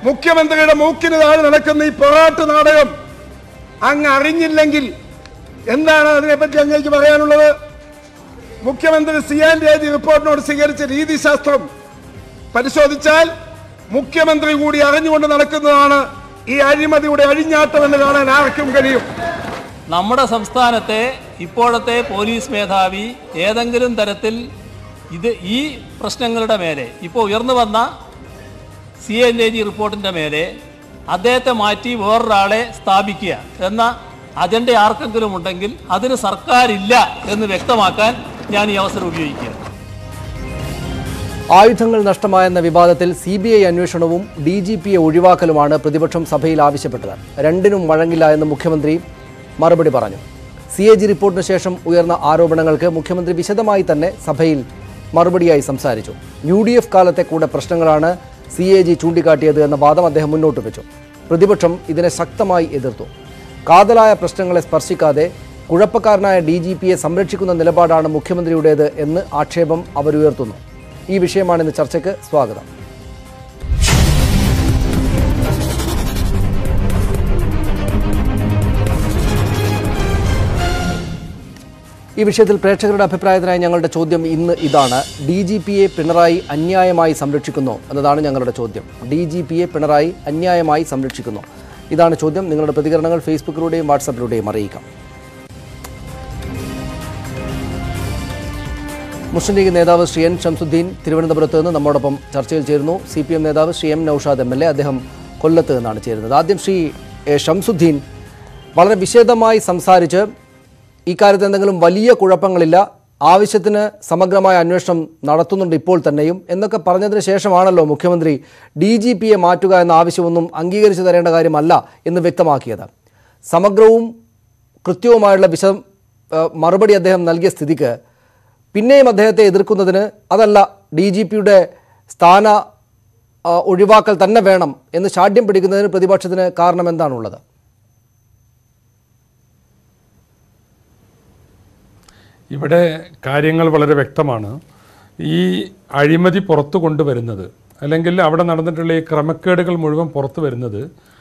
മുഖ്യമന്ത്രിയുടെ മൂക്കിന് താഴെ നടക്കുന്ന ഈ പൊറാട്ട് നാടകം അങ്ങ് അറിഞ്ഞില്ലെങ്കിൽ എന്താണ് അതിനെപ്പറ്റി അങ്ങേക്ക് പറയാനുള്ളത് മുഖ്യമന്ത്രി സി ആൻ രേജി റിപ്പോർട്ടിനോട് സ്വീകരിച്ച രീതിശാസ്ത്രം പരിശോധിച്ചാൽ മുഖ്യമന്ത്രി കൂടി അറിഞ്ഞുകൊണ്ട് നടക്കുന്നതാണ് ഈ അഴിമതിയുടെ അഴിഞ്ഞാട്ടം എന്ന് കാണാൻ ആർക്കും കഴിയും നമ്മുടെ സംസ്ഥാനത്തെ ഇപ്പോഴത്തെ പോലീസ് മേധാവി ഏതെങ്കിലും തരത്തിൽ ഇത് ഈ പ്രശ്നങ്ങളുടെ മേലെ ഇപ്പോൾ ഉയർന്നു വന്ന സി എൻ എ ജി റിപ്പോർട്ടിൻ്റെ മേലെ അദ്ദേഹത്തെ മാറ്റി വേറൊരാളെ സ്ഥാപിക്കുക എന്ന അജണ്ട ആർക്കെങ്കിലും ഉണ്ടെങ്കിൽ അതിന് സർക്കാരില്ല എന്ന് വ്യക്തമാക്കാൻ ഞാൻ ഈ അവസരം ഉപയോഗിക്കുകയാണ് ആയുധങ്ങൾ നഷ്ടമായെന്ന വിവാദത്തിൽ സി ബി ഐ അന്വേഷണവും ഡി ജി പിയെ ഒഴിവാക്കലുമാണ് പ്രതിപക്ഷം സഭയിൽ ആവശ്യപ്പെട്ടത് രണ്ടിനും വഴങ്ങില്ല എന്ന് മുഖ്യമന്ത്രി മറുപടി പറഞ്ഞു സി എ ജി റിപ്പോർട്ടിന് ശേഷം ഉയർന്ന ആരോപണങ്ങൾക്ക് മുഖ്യമന്ത്രി വിശദമായി തന്നെ സഭയിൽ മറുപടിയായി സംസാരിച്ചു യു ഡി എഫ് കാലത്തെ കൂടെ പ്രശ്നങ്ങളാണ് സി എ ജി ചൂണ്ടിക്കാട്ടിയത് എന്ന വാദം അദ്ദേഹം മുന്നോട്ട് വെച്ചു പ്രതിപക്ഷം ഇതിനെ ശക്തമായി എതിർത്തു കാതലായ പ്രശ്നങ്ങളെ സ്പർശിക്കാതെ കുഴപ്പക്കാരനായ ഡി ജി പിയെ സംരക്ഷിക്കുന്ന നിലപാടാണ് മുഖ്യമന്ത്രിയുടേത് എന്ന് ആക്ഷേപം അവരുയർത്തുന്നു ഈ വിഷയമാണ് ഇന്ന് ചർച്ചയ്ക്ക് സ്വാഗതം ഈ വിഷയത്തിൽ പ്രേക്ഷകരുടെ അഭിപ്രായത്തിനായി ഞങ്ങളുടെ ചോദ്യം ഇന്ന് ഇതാണ് ഡി ജി പിയെ പിണറായി അന്യായമായി സംരക്ഷിക്കുന്നു എന്നതാണ് ഞങ്ങളുടെ ചോദ്യം ഡി ജി പിയെ പിണറായി അന്യായമായി സംരക്ഷിക്കുന്നു ഇതാണ് ചോദ്യം നിങ്ങളുടെ പ്രതികരണങ്ങൾ ഫേസ്ബുക്കിലൂടെയും വാട്സാപ്പിലൂടെയും അറിയിക്കാം മുസ്ലിം ലീഗ് നേതാവ് ശ്രീ എൻ ഷംസുദ്ദീൻ തിരുവനന്തപുരത്ത് നിന്ന് നമ്മോടൊപ്പം ചർച്ചയിൽ ചേരുന്നു സി പി എം നേതാവ് Shri M Noushad M L A അദ്ദേഹം കൊല്ലത്ത് നിന്നാണ് ചേരുന്നത് ആദ്യം ശ്രീ എ, ഷംസുദ്ദീൻ വളരെ വിശദമായി സംസാരിച്ച് ഇക്കാര്യത്തിൽ എന്തെങ്കിലും വലിയ കുഴപ്പങ്ങളില്ല ആവശ്യത്തിന് സമഗ്രമായ അന്വേഷണം നടത്തുന്നുണ്ട് ഇപ്പോൾ തന്നെയും എന്നൊക്കെ പറഞ്ഞതിന് ശേഷമാണല്ലോ മുഖ്യമന്ത്രി ഡി ജി പിയെ മാറ്റുക എന്ന ആവശ്യമൊന്നും അംഗീകരിച്ചു തരേണ്ട കാര്യമല്ല എന്ന് വ്യക്തമാക്കിയത് സമഗ്രവും കൃത്യവുമായുള്ള വിശ ഏഹ് മറുപടി അദ്ദേഹം നൽകിയ സ്ഥിതിക്ക് പിന്നെയും അദ്ദേഹത്തെ എതിർക്കുന്നതിന് അതല്ല ഡി ജി പിയുടെ സ്ഥാന ആ, ഒഴിവാക്കൽ തന്നെ വേണം എന്ന് ശാഠ്യം പിടിക്കുന്നതിന് പ്രതിപക്ഷത്തിന് കാരണം എന്താണുള്ളത് ഇവിടെ കാര്യങ്ങൾ വളരെ വ്യക്തമാണ് ഈ അഴിമതി പുറത്തു കൊണ്ടുവരുന്നത് അല്ലെങ്കിൽ അവിടെ നടന്നിട്ടുള്ള ഈ ക്രമക്കേടുകൾ മുഴുവൻ പുറത്തു വരുന്നത്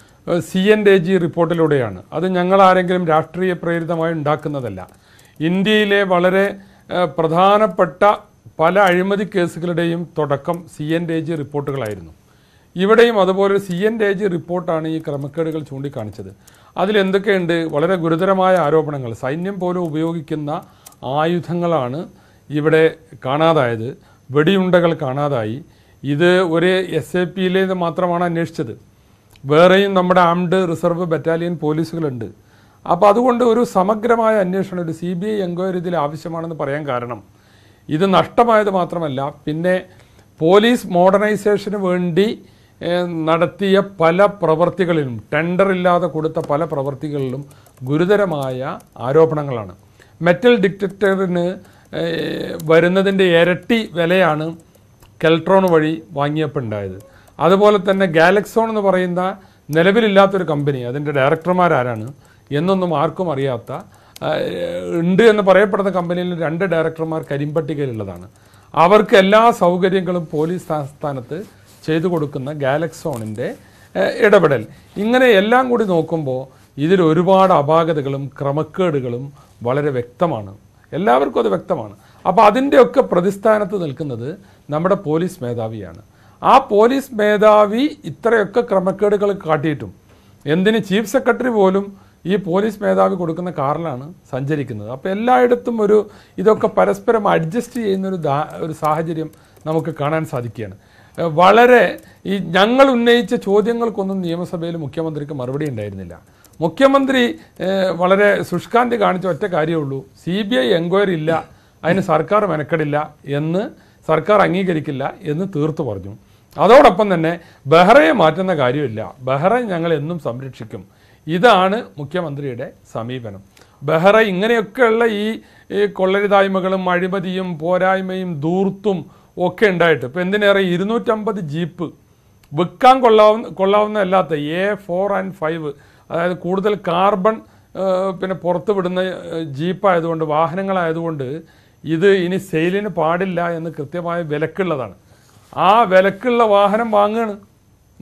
സി എൻ ഡെ ജി റിപ്പോർട്ടിലൂടെയാണ് അത് ഞങ്ങൾ ആരെങ്കിലും രാഷ്ട്രീയ പ്രേരിതമായി ഉണ്ടാക്കുന്നതല്ല ഇന്ത്യയിലെ വളരെ ഏഹ്, പ്രധാനപ്പെട്ട പല അഴിമതി കേസുകളുടെയും തുടക്കം സി എൻ ഡെ ജി റിപ്പോർട്ടുകളായിരുന്നു ഇവിടെയും അതുപോലെ സി എൻ ഡെ ജി റിപ്പോർട്ടാണ് ഈ ക്രമക്കേടുകൾ ചൂണ്ടിക്കാണിച്ചത് അതിലെന്തൊക്കെയുണ്ട് വളരെ ഗുരുതരമായ ആരോപണങ്ങൾ സൈന്യം പോലും ഉപയോഗിക്കുന്ന ആയുധങ്ങളാണ് ഇവിടെ കാണാതായത് വെടിയുണ്ടകൾ കാണാതായി ഇത് ഒരു എസ് എ പിയിലേത് മാത്രമാണ് അന്വേഷിച്ചത് വേറെയും നമ്മുടെ ആംഡ് റിസർവ് ബറ്റാലിയൻ പോലീസുകളുണ്ട് അപ്പോൾ അതുകൊണ്ട് ഒരു സമഗ്രമായ അന്വേഷണം ഒരു സി ബി ഐ എൻക്വയറി ഇതിൽ ആവശ്യമാണെന്ന് പറയാൻ കാരണം ഇത് നഷ്ടമായത് മാത്രമല്ല പിന്നെ പോലീസ് മോഡേണൈസേഷന് വേണ്ടി ഏഹ്, നടത്തിയ പല പ്രവർത്തികളിലും ടെൻഡർ ഇല്ലാതെ കൊടുത്ത പല പ്രവർത്തികളിലും ഗുരുതരമായ ആരോപണങ്ങളാണ് മെറ്റൽ ഡിറ്റക്ടറിന് ഏഹ്, വരുന്നതിൻ്റെ ഇരട്ടി വിലയാണ് കെൽട്രോൺ വഴി വാങ്ങിയപ്പോൾ ഉണ്ടായത് അതുപോലെ തന്നെ ഗാലക്സോൺ എന്ന് പറയുന്ന നിലവിലില്ലാത്തൊരു കമ്പനി അതിൻ്റെ ഡയറക്ടർമാരാരാണ് എന്നൊന്നും ആർക്കും അറിയാത്ത ആ, ഉണ്ട് എന്ന് പറയപ്പെടുന്ന കമ്പനിയിൽ രണ്ട് ഡയറക്ടർമാർ കരിമ്പട്ടികയിലുള്ളതാണ് അവർക്ക് എല്ലാ സൗകര്യങ്ങളും പോലീസ് ആസ്ഥാനത്ത് ചെയ്തു കൊടുക്കുന്ന ഗാലക്സോണിൻ്റെ ഏഹ്, ഇടപെടൽ ഇങ്ങനെ എല്ലാം കൂടി നോക്കുമ്പോൾ ഇതിൽ ഒരുപാട് അപാകതകളും ക്രമക്കേടുകളും വളരെ വ്യക്തമാണ് എല്ലാവർക്കും അത് വ്യക്തമാണ് അപ്പോൾ അതിൻ്റെയൊക്കെ പ്രതിസ്ഥാനത്ത് നിൽക്കുന്നത് നമ്മുടെ പോലീസ് മേധാവിയാണ് ആ പോലീസ് മേധാവി ഇത്രയൊക്കെ ക്രമക്കേടുകൾ കാട്ടിയിട്ടും എന്തിന് ചീഫ് സെക്രട്ടറി പോലും ഈ പോലീസ് മേധാവി കൊടുക്കുന്ന കാറിലാണ് സഞ്ചരിക്കുന്നത് അപ്പോൾ എല്ലായിടത്തും ഒരു ഇതൊക്കെ പരസ്പരം അഡ്ജസ്റ്റ് ചെയ്യുന്ന ഒരു ദാ ഒരു സാഹചര്യം നമുക്ക് കാണാൻ സാധിക്കുകയാണ് ഏഹ് വളരെ ഈ ഞങ്ങൾ ഉന്നയിച്ച ചോദ്യങ്ങൾക്കൊന്നും നിയമസഭയിൽ മുഖ്യമന്ത്രിക്ക് മറുപടി ഉണ്ടായിരുന്നില്ല മുഖ്യമന്ത്രി ഏഹ്, വളരെ ശുഷ്കാന്തി കാണിച്ച ഒറ്റ കാര്യമേ ഉള്ളൂ സി ബി ഐ എൻക്വയറി ഇല്ല അതിന് സർക്കാർ മെനക്കെടില്ല എന്ന് സർക്കാർ അംഗീകരിക്കില്ല എന്ന് തീർത്തു പറഞ്ഞു അതോടൊപ്പം തന്നെ ബെഹ്റയെ മാറ്റുന്ന കാര്യമില്ല ബെഹ്റ ഞങ്ങൾ എന്നും സംരക്ഷിക്കും ഇതാണ് മുഖ്യമന്ത്രിയുടെ സമീപനം ബെഹ്റ ഇങ്ങനെയൊക്കെയുള്ള ഈ ഈ കൊള്ളരുതായ്മകളും അഴിമതിയും പോരായ്മയും ദൂർത്തും ഒക്കെ ഉണ്ടായിട്ട് ഇപ്പം എന്തിനേറെ ഇരുന്നൂറ്റമ്പത് ജീപ്പ് വിൽക്കാൻ കൊള്ളാവുന്ന കൊള്ളാവുന്ന അല്ലാത്ത എ ഫോർ ആൻഡ് ഫൈവ് അതായത് കൂടുതൽ കാർബൺ ഏഹ്, പിന്നെ പുറത്ത് വിടുന്ന ഏഹ്, ജീപ്പായതുകൊണ്ട് വാഹനങ്ങളായതുകൊണ്ട് ഇത് ഇനി സെയിലിന് പാടില്ല എന്ന് കൃത്യമായ വിലക്കുള്ളതാണ് ആ വിലക്കുള്ള വാഹനം വാങ്ങുകയാണ്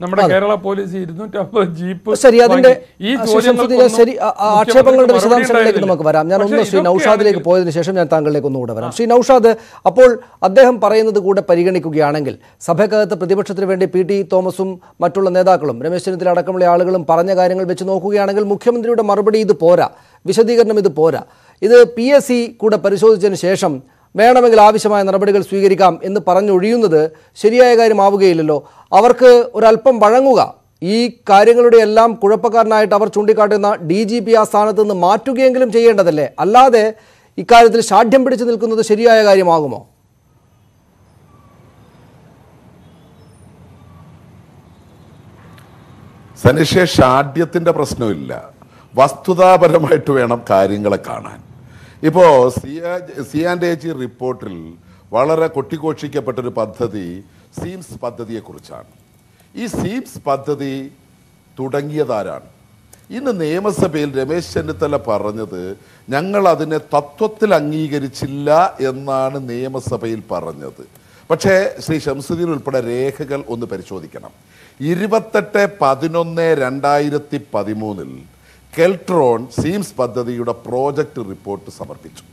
നമ്മുടെ കേരള പോലീസ് ഇരുന്നൂറ്റമ്പത് ജീപ്പ് ശരി അതിന്റെ വാങ്ങി. ഈ ആ, ശ്രീ ചോദ്യങ്ങൾക്കൊന്നും ശംസുദ്ദീൻ, ശരി ആ, ആ, മുഖ്യമന്ത്രിക്ക് ആക്ഷേപങ്ങളുടെ മറുപടി വിശദാംശങ്ങളിലേക്ക് ഉണ്ടായിരുന്നില്ല. നമുക്ക് വരാം ഞാൻ ഒന്ന് പക്ഷേ ശ്രീ ഇതൊക്കെ നൌഷാദിലേക്ക് ആണെങ്കിൽ- പോയതിനു ശേഷം ഞാൻ താങ്കളിലേക്ക് ഒന്നുകൂടെ വരാം ശ്രീ നൌഷാദ് അപ്പോൾ അദ്ദേഹം പറയുന്നത് കൂടെ പരിഗണിക്കുകയാണെങ്കിൽ സഭയ്ക്കകത്ത് പ്രതിപക്ഷത്തിന് വേണ്ടി പി ടി തോമസും മറ്റുള്ള നേതാക്കളും രമേശ് ചെന്നിത്തല അടക്കമുള്ള ആളുകളും പറഞ്ഞ കാര്യങ്ങൾ വെച്ച് നോക്കുകയാണെങ്കിൽ മുഖ്യമന്ത്രിയുടെ മറുപടി ഇത് പോരാ വിശദീകരണം ഇത് പോരാ ഇത് പി എസ് സി കൂടെ പരിശോധിച്ചതിന് ശേഷം വേണമെങ്കിൽ ആവശ്യമായ നടപടികൾ സ്വീകരിക്കാം എന്ന് പറഞ്ഞൊഴിയുന്നത് ശരിയായ കാര്യമാവുകയില്ലല്ലോ അവർക്ക് ഒരല്പം വഴങ്ങുക ഈ കാര്യങ്ങളുടെ എല്ലാം കുഴപ്പക്കാരനായിട്ട് അവർ ചൂണ്ടിക്കാട്ടുന്ന ഡി ജി പി ആ സ്ഥാനത്ത് നിന്ന് മാറ്റുകയെങ്കിലും ചെയ്യേണ്ടതല്ലേ അല്ലാതെ ഇക്കാര്യത്തിൽ ഷാഠ്യം പിടിച്ചു നിൽക്കുന്നത് ശരിയായ കാര്യമാകുമോ സനിഷെ ഷാഢ്യത്തിന്റെ പ്രശ്നമില്ല വസ്തുതാപരമായിട്ട് വേണം കാര്യങ്ങളെ കാണാൻ ഇപ്പോ സിയാൻഡേജി റിപ്പോർട്ടിൽ വളരെ കൊട്ടിഘോഷിക്കപ്പെട്ടൊരു പദ്ധതി സീംസ് പദ്ധതിയെ കുറിച്ചാണ് ഈ സീംസ് പദ്ധതി തുടങ്ങിയതാരാണ് ഇന്ന് നിയമസഭയിൽ രമേശ് ചെന്നിത്തല പറഞ്ഞത് ഞങ്ങൾ അതിനെ തത്വത്തിൽ അംഗീകരിച്ചില്ല എന്നാണ് നിയമസഭയിൽ പറഞ്ഞത് പക്ഷേ ശ്രീ ഷംസുദ്ദീൻ ഉൾപ്പെടെ രേഖകൾ ഒന്ന് പരിശോധിക്കണം ഇരുപത്തെട്ട് പതിനൊന്ന് രണ്ടായിരത്തി പതിമൂന്നിൽ കെൽട്രോൺ സീംസ് പദ്ധതിയുടെ പ്രോജക്റ്റ് റിപ്പോർട്ട് സമർപ്പിച്ചു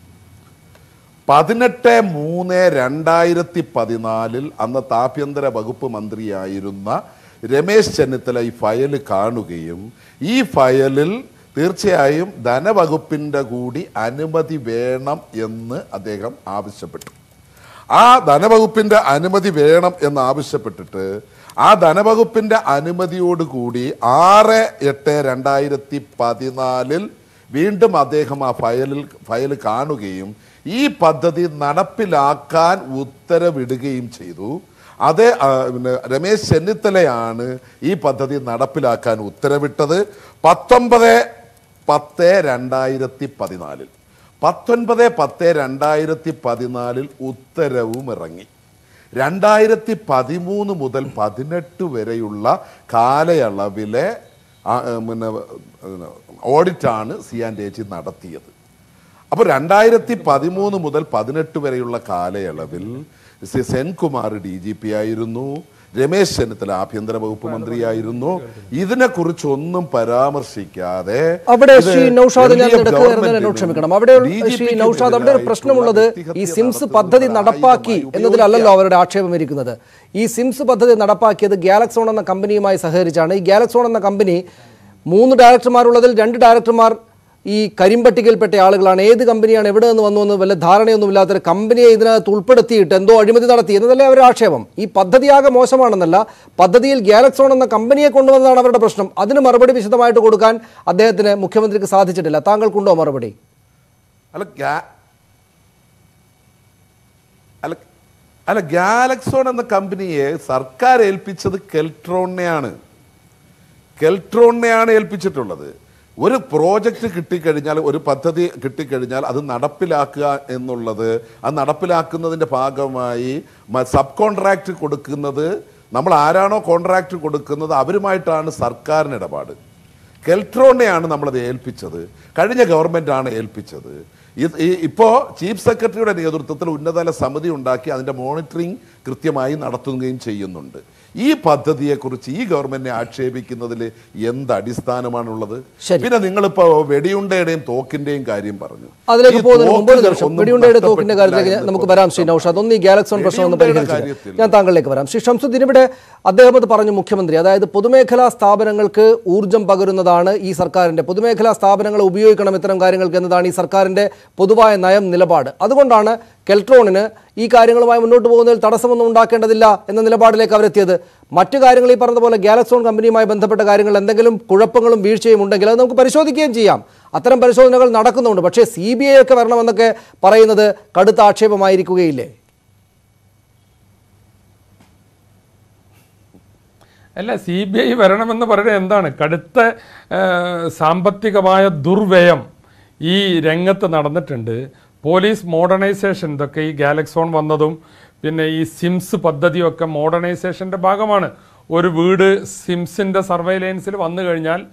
പതിനെട്ട് മൂന്ന് രണ്ടായിരത്തി പതിനാലിൽ അന്ന് ആഭ്യന്തര വകുപ്പ് മന്ത്രിയായിരുന്ന രമേശ് ചെന്നിത്തല ഈ ഫയൽ കാണുകയും ഈ ഫയലിൽ തീർച്ചയായും ധനവകുപ്പിൻ്റെ കൂടി അനുമതി വേണം എന്ന് അദ്ദേഹം ആവശ്യപ്പെട്ടു ആ ധനവകുപ്പിന്റെ അനുമതി വേണം എന്ന് ആവശ്യപ്പെട്ടിട്ട് ആ ധനവകുപ്പിന്റെ അനുമതിയോടുകൂടി ആറ് എട്ട് രണ്ടായിരത്തി പതിനാലിൽ വീണ്ടും അദ്ദേഹം ആ ഫയലിൽ ഫയൽ കാണുകയും ഈ പദ്ധതി നടപ്പിലാക്കാൻ ഉത്തരവിടുകയും ചെയ്തു അതേ ആ, പിന്നെ രമേശ് ചെന്നിത്തലയാണ് ഈ പദ്ധതി നടപ്പിലാക്കാൻ ഉത്തരവിട്ടത് പത്തൊമ്പത് പത്ത് രണ്ടായിരത്തി പതിനാലിൽ പത്തൊൻപത് പത്ത് രണ്ടായിരത്തി പതിനാലിൽ ഉത്തരവും ഇറങ്ങി രണ്ടായിരത്തി പതിമൂന്ന് മുതൽ പതിനെട്ട് വരെയുള്ള കാലയളവിലെ ആ, ഏ, പിന്നെ ഏ, ഓഡിറ്റാണ് സിയാൻ ചേച്ചി നടത്തിയത് അപ്പോൾ രണ്ടായിരത്തി പതിമൂന്ന് മുതൽ പതിനെട്ട് വരെയുള്ള കാലയളവിൽ സി- സെൻകുമാർ ഡി ജി പി ആയിരുന്നു രമേശ് ചെന്നിത്തല ആഭ്യന്തര വകുപ്പ് മന്ത്രിയായിരുന്നു ഇതിനെക്കുറിച്ചൊന്നും പരാമർശിക്കാതെ അവിടെ ഇത് ശ്രീ നൌഷാദ് ഞാൻ LDF ഇടയ്ക്ക് കയറുന്നതിന് എന്നോട് ഗവൺമെന്റിനും ക്ഷമിക്കണം അവിടെ ഒരു- DGP ശ്രീ ക്കും നൌഷാദ് അവിടെ ഒരു എതിരായിട്ടുള്ള പ്രശ്നമുള്ളത് ഈ വ്യക്തിഹത്യ സിംസ് നടത്തുന്ന പദ്ധതി ഒരു നടപ്പാക്കി ആയുധമായി എന്നതിലല്ലല്ലോ അവരുടെ ആക്ഷേപം ഇരിക്കുന്നത് ഈ സിംസ് പദ്ധതി നടപ്പാക്കിയത് ഗാലക്സോൺ എന്ന കമ്പനിയുമായി സഹകരിച്ചാണ് ഈ ഗാലക്സോൺ എന്ന കമ്പനി മൂന്ന് ഡയറക്ടർമാരുള്ളതിൽ രണ്ട് ഡയറക്ടർമാർ ഈ കരിമ്പട്ടികയിൽപ്പെട്ട ആളുകളാണ് ഏത് കമ്പനിയാണ് എവിടെ നിന്ന് വന്നു എന്ന് വല്ല ധാരണയൊന്നുമില്ലാത്തൊരു കമ്പനിയെ ഇതിനകത്ത് ഉൾപ്പെടുത്തിയിട്ട് എന്തോ അഴിമതി നടത്തി എന്നതല്ലേ അവരുടെ ആക്ഷേപം ഈ പദ്ധതിയാകെ മോശമാണെന്നല്ല പദ്ധതിയിൽ ഗാലക്സോൺ എന്ന കമ്പനിയെ കൊണ്ടുവന്നതാണ് അവരുടെ പ്രശ്നം അതിന് മറുപടി വിശദമായിട്ട് കൊടുക്കാൻ അദ്ദേഹത്തിന് മുഖ്യമന്ത്രിക്ക് സാധിച്ചിട്ടില്ല താങ്കൾക്കുണ്ടോ മറുപടി അല്ല ഗാ- അല്ല അല്ല ഗാലക്സോൺ എന്ന കമ്പനിയെ സർക്കാർ ഏൽപ്പിച്ചത് കെൽട്രോണിനെയാണ് കെൽട്രോണിനെയാണ് ഏൽപ്പിച്ചിട്ടുള്ളത് ഒരു പ്രോജക്റ്റ് കിട്ടിക്കഴിഞ്ഞാൽ ഒരു പദ്ധതി കിട്ടിക്കഴിഞ്ഞാൽ അത് നടപ്പിലാക്കുക എന്നുള്ളത് അത് നടപ്പിലാക്കുന്നതിൻ്റെ ഭാഗമായി സബ് കോൺട്രാക്ട് കൊടുക്കുന്നത് നമ്മൾ ആരാണോ കോൺട്രാക്ട് കൊടുക്കുന്നത് അവരുമായിട്ടാണ് സർക്കാരിന് ഇടപാട് കെൽട്രോണിനെയാണ് നമ്മളത് ഏൽപ്പിച്ചത് കഴിഞ്ഞ ഗവൺമെൻറ്റാണ് ഏൽപ്പിച്ചത് ഇത് ഈ- ഇപ്പോ ചീഫ് സെക്രട്ടറിയുടെ നേതൃത്വത്തിൽ ഉന്നതതല സമിതി ഉണ്ടാക്കി അതിന്റെ മോണിറ്ററിംഗ് കൃത്യമായി നടത്തുകയും ചെയ്യുന്നുണ്ട് ഈ പദ്ധതിയെക്കുറിച്ച് ഈ ഗവൺമെന്റിനെ ആക്ഷേപിക്കുന്നതിൽ എന്ത് അടിസ്ഥാനമാണുള്ളത് ശരി. പിന്നെ നിങ്ങളിപ്പോ വെടിയുണ്ടയുടെയും തോക്കിന്റെയും കാര്യം പറഞ്ഞു അതിലേക്ക് ഈ പോകുന്നതിന് മുമ്പ് ഒരു തോക്കുകൾ നിമിഷം ഒന്നും വെടിയുണ്ടയുടെ തോക്കിന്റെ നഷ്ടപ്പെട്ടില്ല കാര്യത്തിലേക്ക് എന്ന് നമുക്ക് വരാം ശ്രീ ഇപ്പോൾ നൌഷാദ് ഒന്ന് ഈ ഗാലക്സോൺ പ്രശ്നം ഒന്ന് വെടിയുണ്ടയുടെ പരിഹരിച്ചിട്ട് കാര്യത്തിൽ ഞാൻ താങ്കളിലേക്ക് വരാം ശ്രീ ഷംസുദ്ദീൻ ഇവിടെ അദ്ദേഹം അത് പറഞ്ഞു മുഖ്യമന്ത്രി അതായത് പൊതുമേഖലാ സ്ഥാപനങ്ങൾക്ക് ഊർജ്ജം പകരുന്നതാണ് ഈ സർക്കാരിന്റെ പൊതുമേഖലാ സ്ഥാപനങ്ങളെ ഉപയോഗിക്കണം ഇത്തരം കാര്യങ്ങൾക്ക് എന്നതാണ് ഈ സർക്കാരിന്റെ പൊതുവായ നയം നിലപാട് അതുകൊണ്ടാണ് കെൽട്രോണിന് ഈ കാര്യങ്ങളുമായി മുന്നോട്ട് പോകുന്നതിൽ തടസ്സമൊന്നും ഉണ്ടാക്കേണ്ടതില്ല എന്ന നിലപാടിലേക്ക് അവരെത്തിയത് മറ്റു കാര്യങ്ങൾ ഈ പറഞ്ഞ പോലെ ഗാലക്സോൺ കമ്പനിയുമായി ബന്ധപ്പെട്ട കാര്യങ്ങൾ എന്തെങ്കിലും കുഴപ്പങ്ങളും വീഴ്ചയും ഉണ്ടെങ്കിൽ അത് നമുക്ക് പരിശോധിക്കുകയും ചെയ്യാം അത്തരം പരിശോധനകൾ നടക്കുന്നുണ്ട് പക്ഷേ സി ബി ഐ ഒക്കെ വരണമെന്നൊക്കെ പറയുന്നത് കടുത്ത ആക്ഷേപമായിരിക്കുകയില്ലേ അല്ല സി ബി ഐ വരണമെന്ന് പറയുന്നത് എന്താണ് കടുത്ത ആ, സാമ്പത്തികമായ ദുർവ്യയം ഈ രംഗത്ത് നടന്നിട്ടുണ്ട് പോലീസ് മോഡേണൈസേഷൻ ഇതൊക്കെ ഈ ഗാലക്സോൺ വന്നതും പിന്നെ ഈ സിംസ് പദ്ധതിയൊക്കെ മോഡേണൈസേഷൻ്റെ ഭാഗമാണ് ഒരു വീട് സിംസിൻ്റെ സർവൈലൻസിൽ വന്നു കഴിഞ്ഞാൽ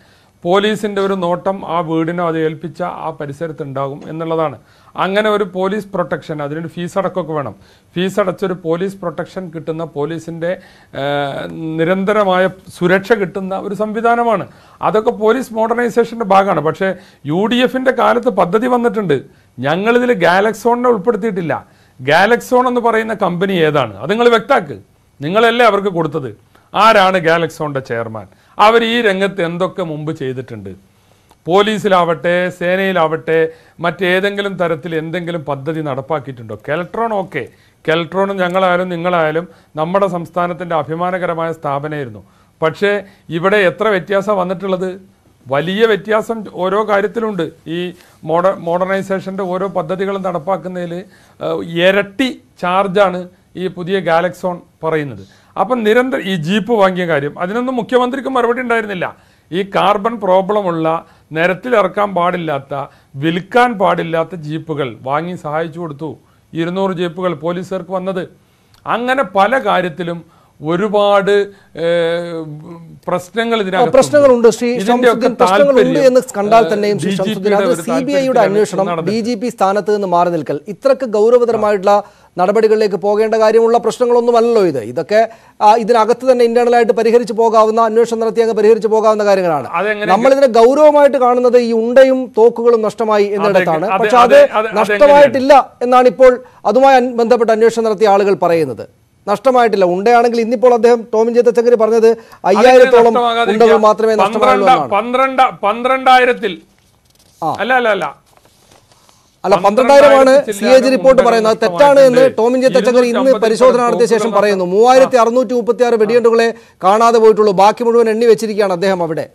പോലീസിൻ്റെ ഒരു നോട്ടം ആ വീടിനോ അത് ഏൽപ്പിച്ച ആ പരിസരത്ത് ഉണ്ടാകും എന്നുള്ളതാണ് അങ്ങനെ ഒരു പോലീസ് പ്രൊട്ടക്ഷൻ അതിനൊരു ഫീസ് അടക്കമൊക്കെ വേണം ഫീസ് അടച്ചൊരു പോലീസ് പ്രൊട്ടക്ഷൻ കിട്ടുന്ന പോലീസിൻ്റെ നിരന്തരമായ സുരക്ഷ കിട്ടുന്ന ഒരു സംവിധാനമാണ് അതൊക്കെ പോലീസ് മോഡേണൈസേഷൻ്റെ ഭാഗമാണ് പക്ഷേ യു ഡി എഫിൻ്റെ കാലത്ത് പദ്ധതി വന്നിട്ടുണ്ട് ഞങ്ങളിതിൽ ഗാലക്സോണിനെ ഉൾപ്പെടുത്തിയിട്ടില്ല ഗാലക്സോൺ എന്ന് പറയുന്ന കമ്പനി ഏതാണ് അത് നിങ്ങൾ വ്യക്താക്ക് നിങ്ങളല്ലേ അവർക്ക് കൊടുത്തത് ആരാണ് ഗാലക്സോണിൻ്റെ ചെയർമാൻ അവർ ഈ രംഗത്ത് എന്തൊക്കെ മുമ്പ് ചെയ്തിട്ടുണ്ട് പോലീസിലാവട്ടെ സേനയിലാവട്ടെ മറ്റേതെങ്കിലും തരത്തിൽ എന്തെങ്കിലും പദ്ധതി നടപ്പാക്കിയിട്ടുണ്ടോ കെൽട്രോൺ ഓക്കെ കെൽട്രോണും ഞങ്ങളായാലും നിങ്ങളായാലും നമ്മുടെ സംസ്ഥാനത്തിൻ്റെ അഭിമാനകരമായ സ്ഥാപനമായിരുന്നു പക്ഷേ ഇവിടെ എത്ര വ്യത്യാസം വന്നിട്ടുള്ളത് വലിയ വ്യത്യാസം ഓരോ കാര്യത്തിലുണ്ട് ഈ മോഡ മോഡേണൈസേഷൻ്റെ ഓരോ പദ്ധതികളും നടപ്പാക്കുന്നതിൽ ഇരട്ടി ചാർജാണ് ഈ പുതിയ ഗാലക്സോൺ പറയുന്നത് അപ്പം നിരന്തരം ഈ ജീപ്പ് വാങ്ങിയ കാര്യം അതിനൊന്നും മുഖ്യമന്ത്രിക്ക് മറുപടി ഉണ്ടായിരുന്നില്ല ഈ കാർബൺ പ്രോബ്ലമുള്ള നിരത്തിലിറക്കാൻ പാടില്ലാത്ത വിൽക്കാൻ പാടില്ലാത്ത ജീപ്പുകൾ വാങ്ങി സഹായിച്ചു കൊടുത്തു ഇരുന്നൂറ് ജീപ്പുകൾ പോലീസുകാർക്ക് വന്നത് അങ്ങനെ പല കാര്യത്തിലും ഒരുപാട് ഏഹ്, പ്രശ്നങ്ങൾ ഇതിനകത്തുണ്ട്. പ്രശ്നങ്ങളുണ്ട് ശ്രീ ഇതിന്റെയൊക്കെ ഷംസുദ്ദീൻ പ്രശ്നങ്ങളുണ്ട് താല്പര്യം, എന്ന് കണ്ടാൽ തന്നെയും ശ്രീ DGP യുടെ ഷംസുദ്ദീൻ അത് ഒരു സി ബി ഐയുടെ താല്പര്യത്തിലാണ് അന്വേഷണം നടന്നത്. ഡി ജി പി സ്ഥാനത്ത് നിന്ന് മാറി നിൽക്കൽ ഇത്രക്ക് ഗൗരവതരമായിട്ടുള്ള നടപടികളിലേക്ക് പോകേണ്ട കാര്യമുള്ള പ്രശ്നങ്ങളൊന്നുമല്ലല്ലോ ഇത് ഇതൊക്കെ ആ, ഇതിനകത്ത് തന്നെ ഇന്റേണൽ ആയിട്ട് പരിഹരിച്ചു പോകാവുന്ന അന്വേഷണം നടത്തി അങ്ങ് പരിഹരിച്ചു പോകാവുന്ന കാര്യങ്ങളാണ് അതെങ്ങനെ- നമ്മൾ ഇതിനെ ഗൗരവമായിട്ട് കാണുന്നത് ഈ ഉണ്ടയും തോക്കുകളും നഷ്ടമായി എന്നിടത്താണ് അതെ, പക്ഷെ അത് അതെ, അതെ, നഷ്ടമായിട്ടില്ല എന്നാണ് ഇപ്പോൾ അതുമായി അൻ- ബന്ധപ്പെട്ട അന്വേഷണം നടത്തിയ ആളുകൾ പറയുന്നത് നഷ്ടമായിട്ടില്ല ഉണ്ടയാണെങ്കിൽ ഇന്നിപ്പോൾ അദ്ദേഹം ടോമിൻ ജെ തച്ചങ്കരി പറഞ്ഞത് അയ്യായിരത്തോളം നഷ്ടമാകാതിരിക്കുക. ഉണ്ടകൾ മാത്രമേ നഷ്ടമായുള്ളൂ പന്ത്രണ്ട് എന്നാണ് പന്ത്രണ്ട് പന്ത്രണ്ടായിരത്തിൽ ആ. അല്ല അല്ല അല്ല അല്ല പന്ത്രണ്ടായിരമാണ് പന്ത്രണ്ടായിരത്തി സി എ ജി റിപ്പോർട്ട് ചില്ലാനം പറയുന്നത് അത് ഉണ്ടകൾ തെറ്റാണ് എന്ന് നഷ്ടമായിട്ടുണ്ട്. ടോമിൻ ജെ തച്ചങ്കരി ഇന്ന് ഇരുന്നൂറ്റി പരിശോധന അമ്പത്തി നടത്തിയ ശേഷം തോക്കുകൾ പറയുന്നു മൂവായിരത്തി അറുന്നൂറ്റി മുപ്പത്തി ആറ് വെടിയുണ്ടുകളെ കാണാതെ പോയിട്ടുള്ളൂ ബാക്കി മുഴുവൻ എണ്ണി വെച്ചിരിക്കുകയാണ് അദ്ദേഹം അവിടെ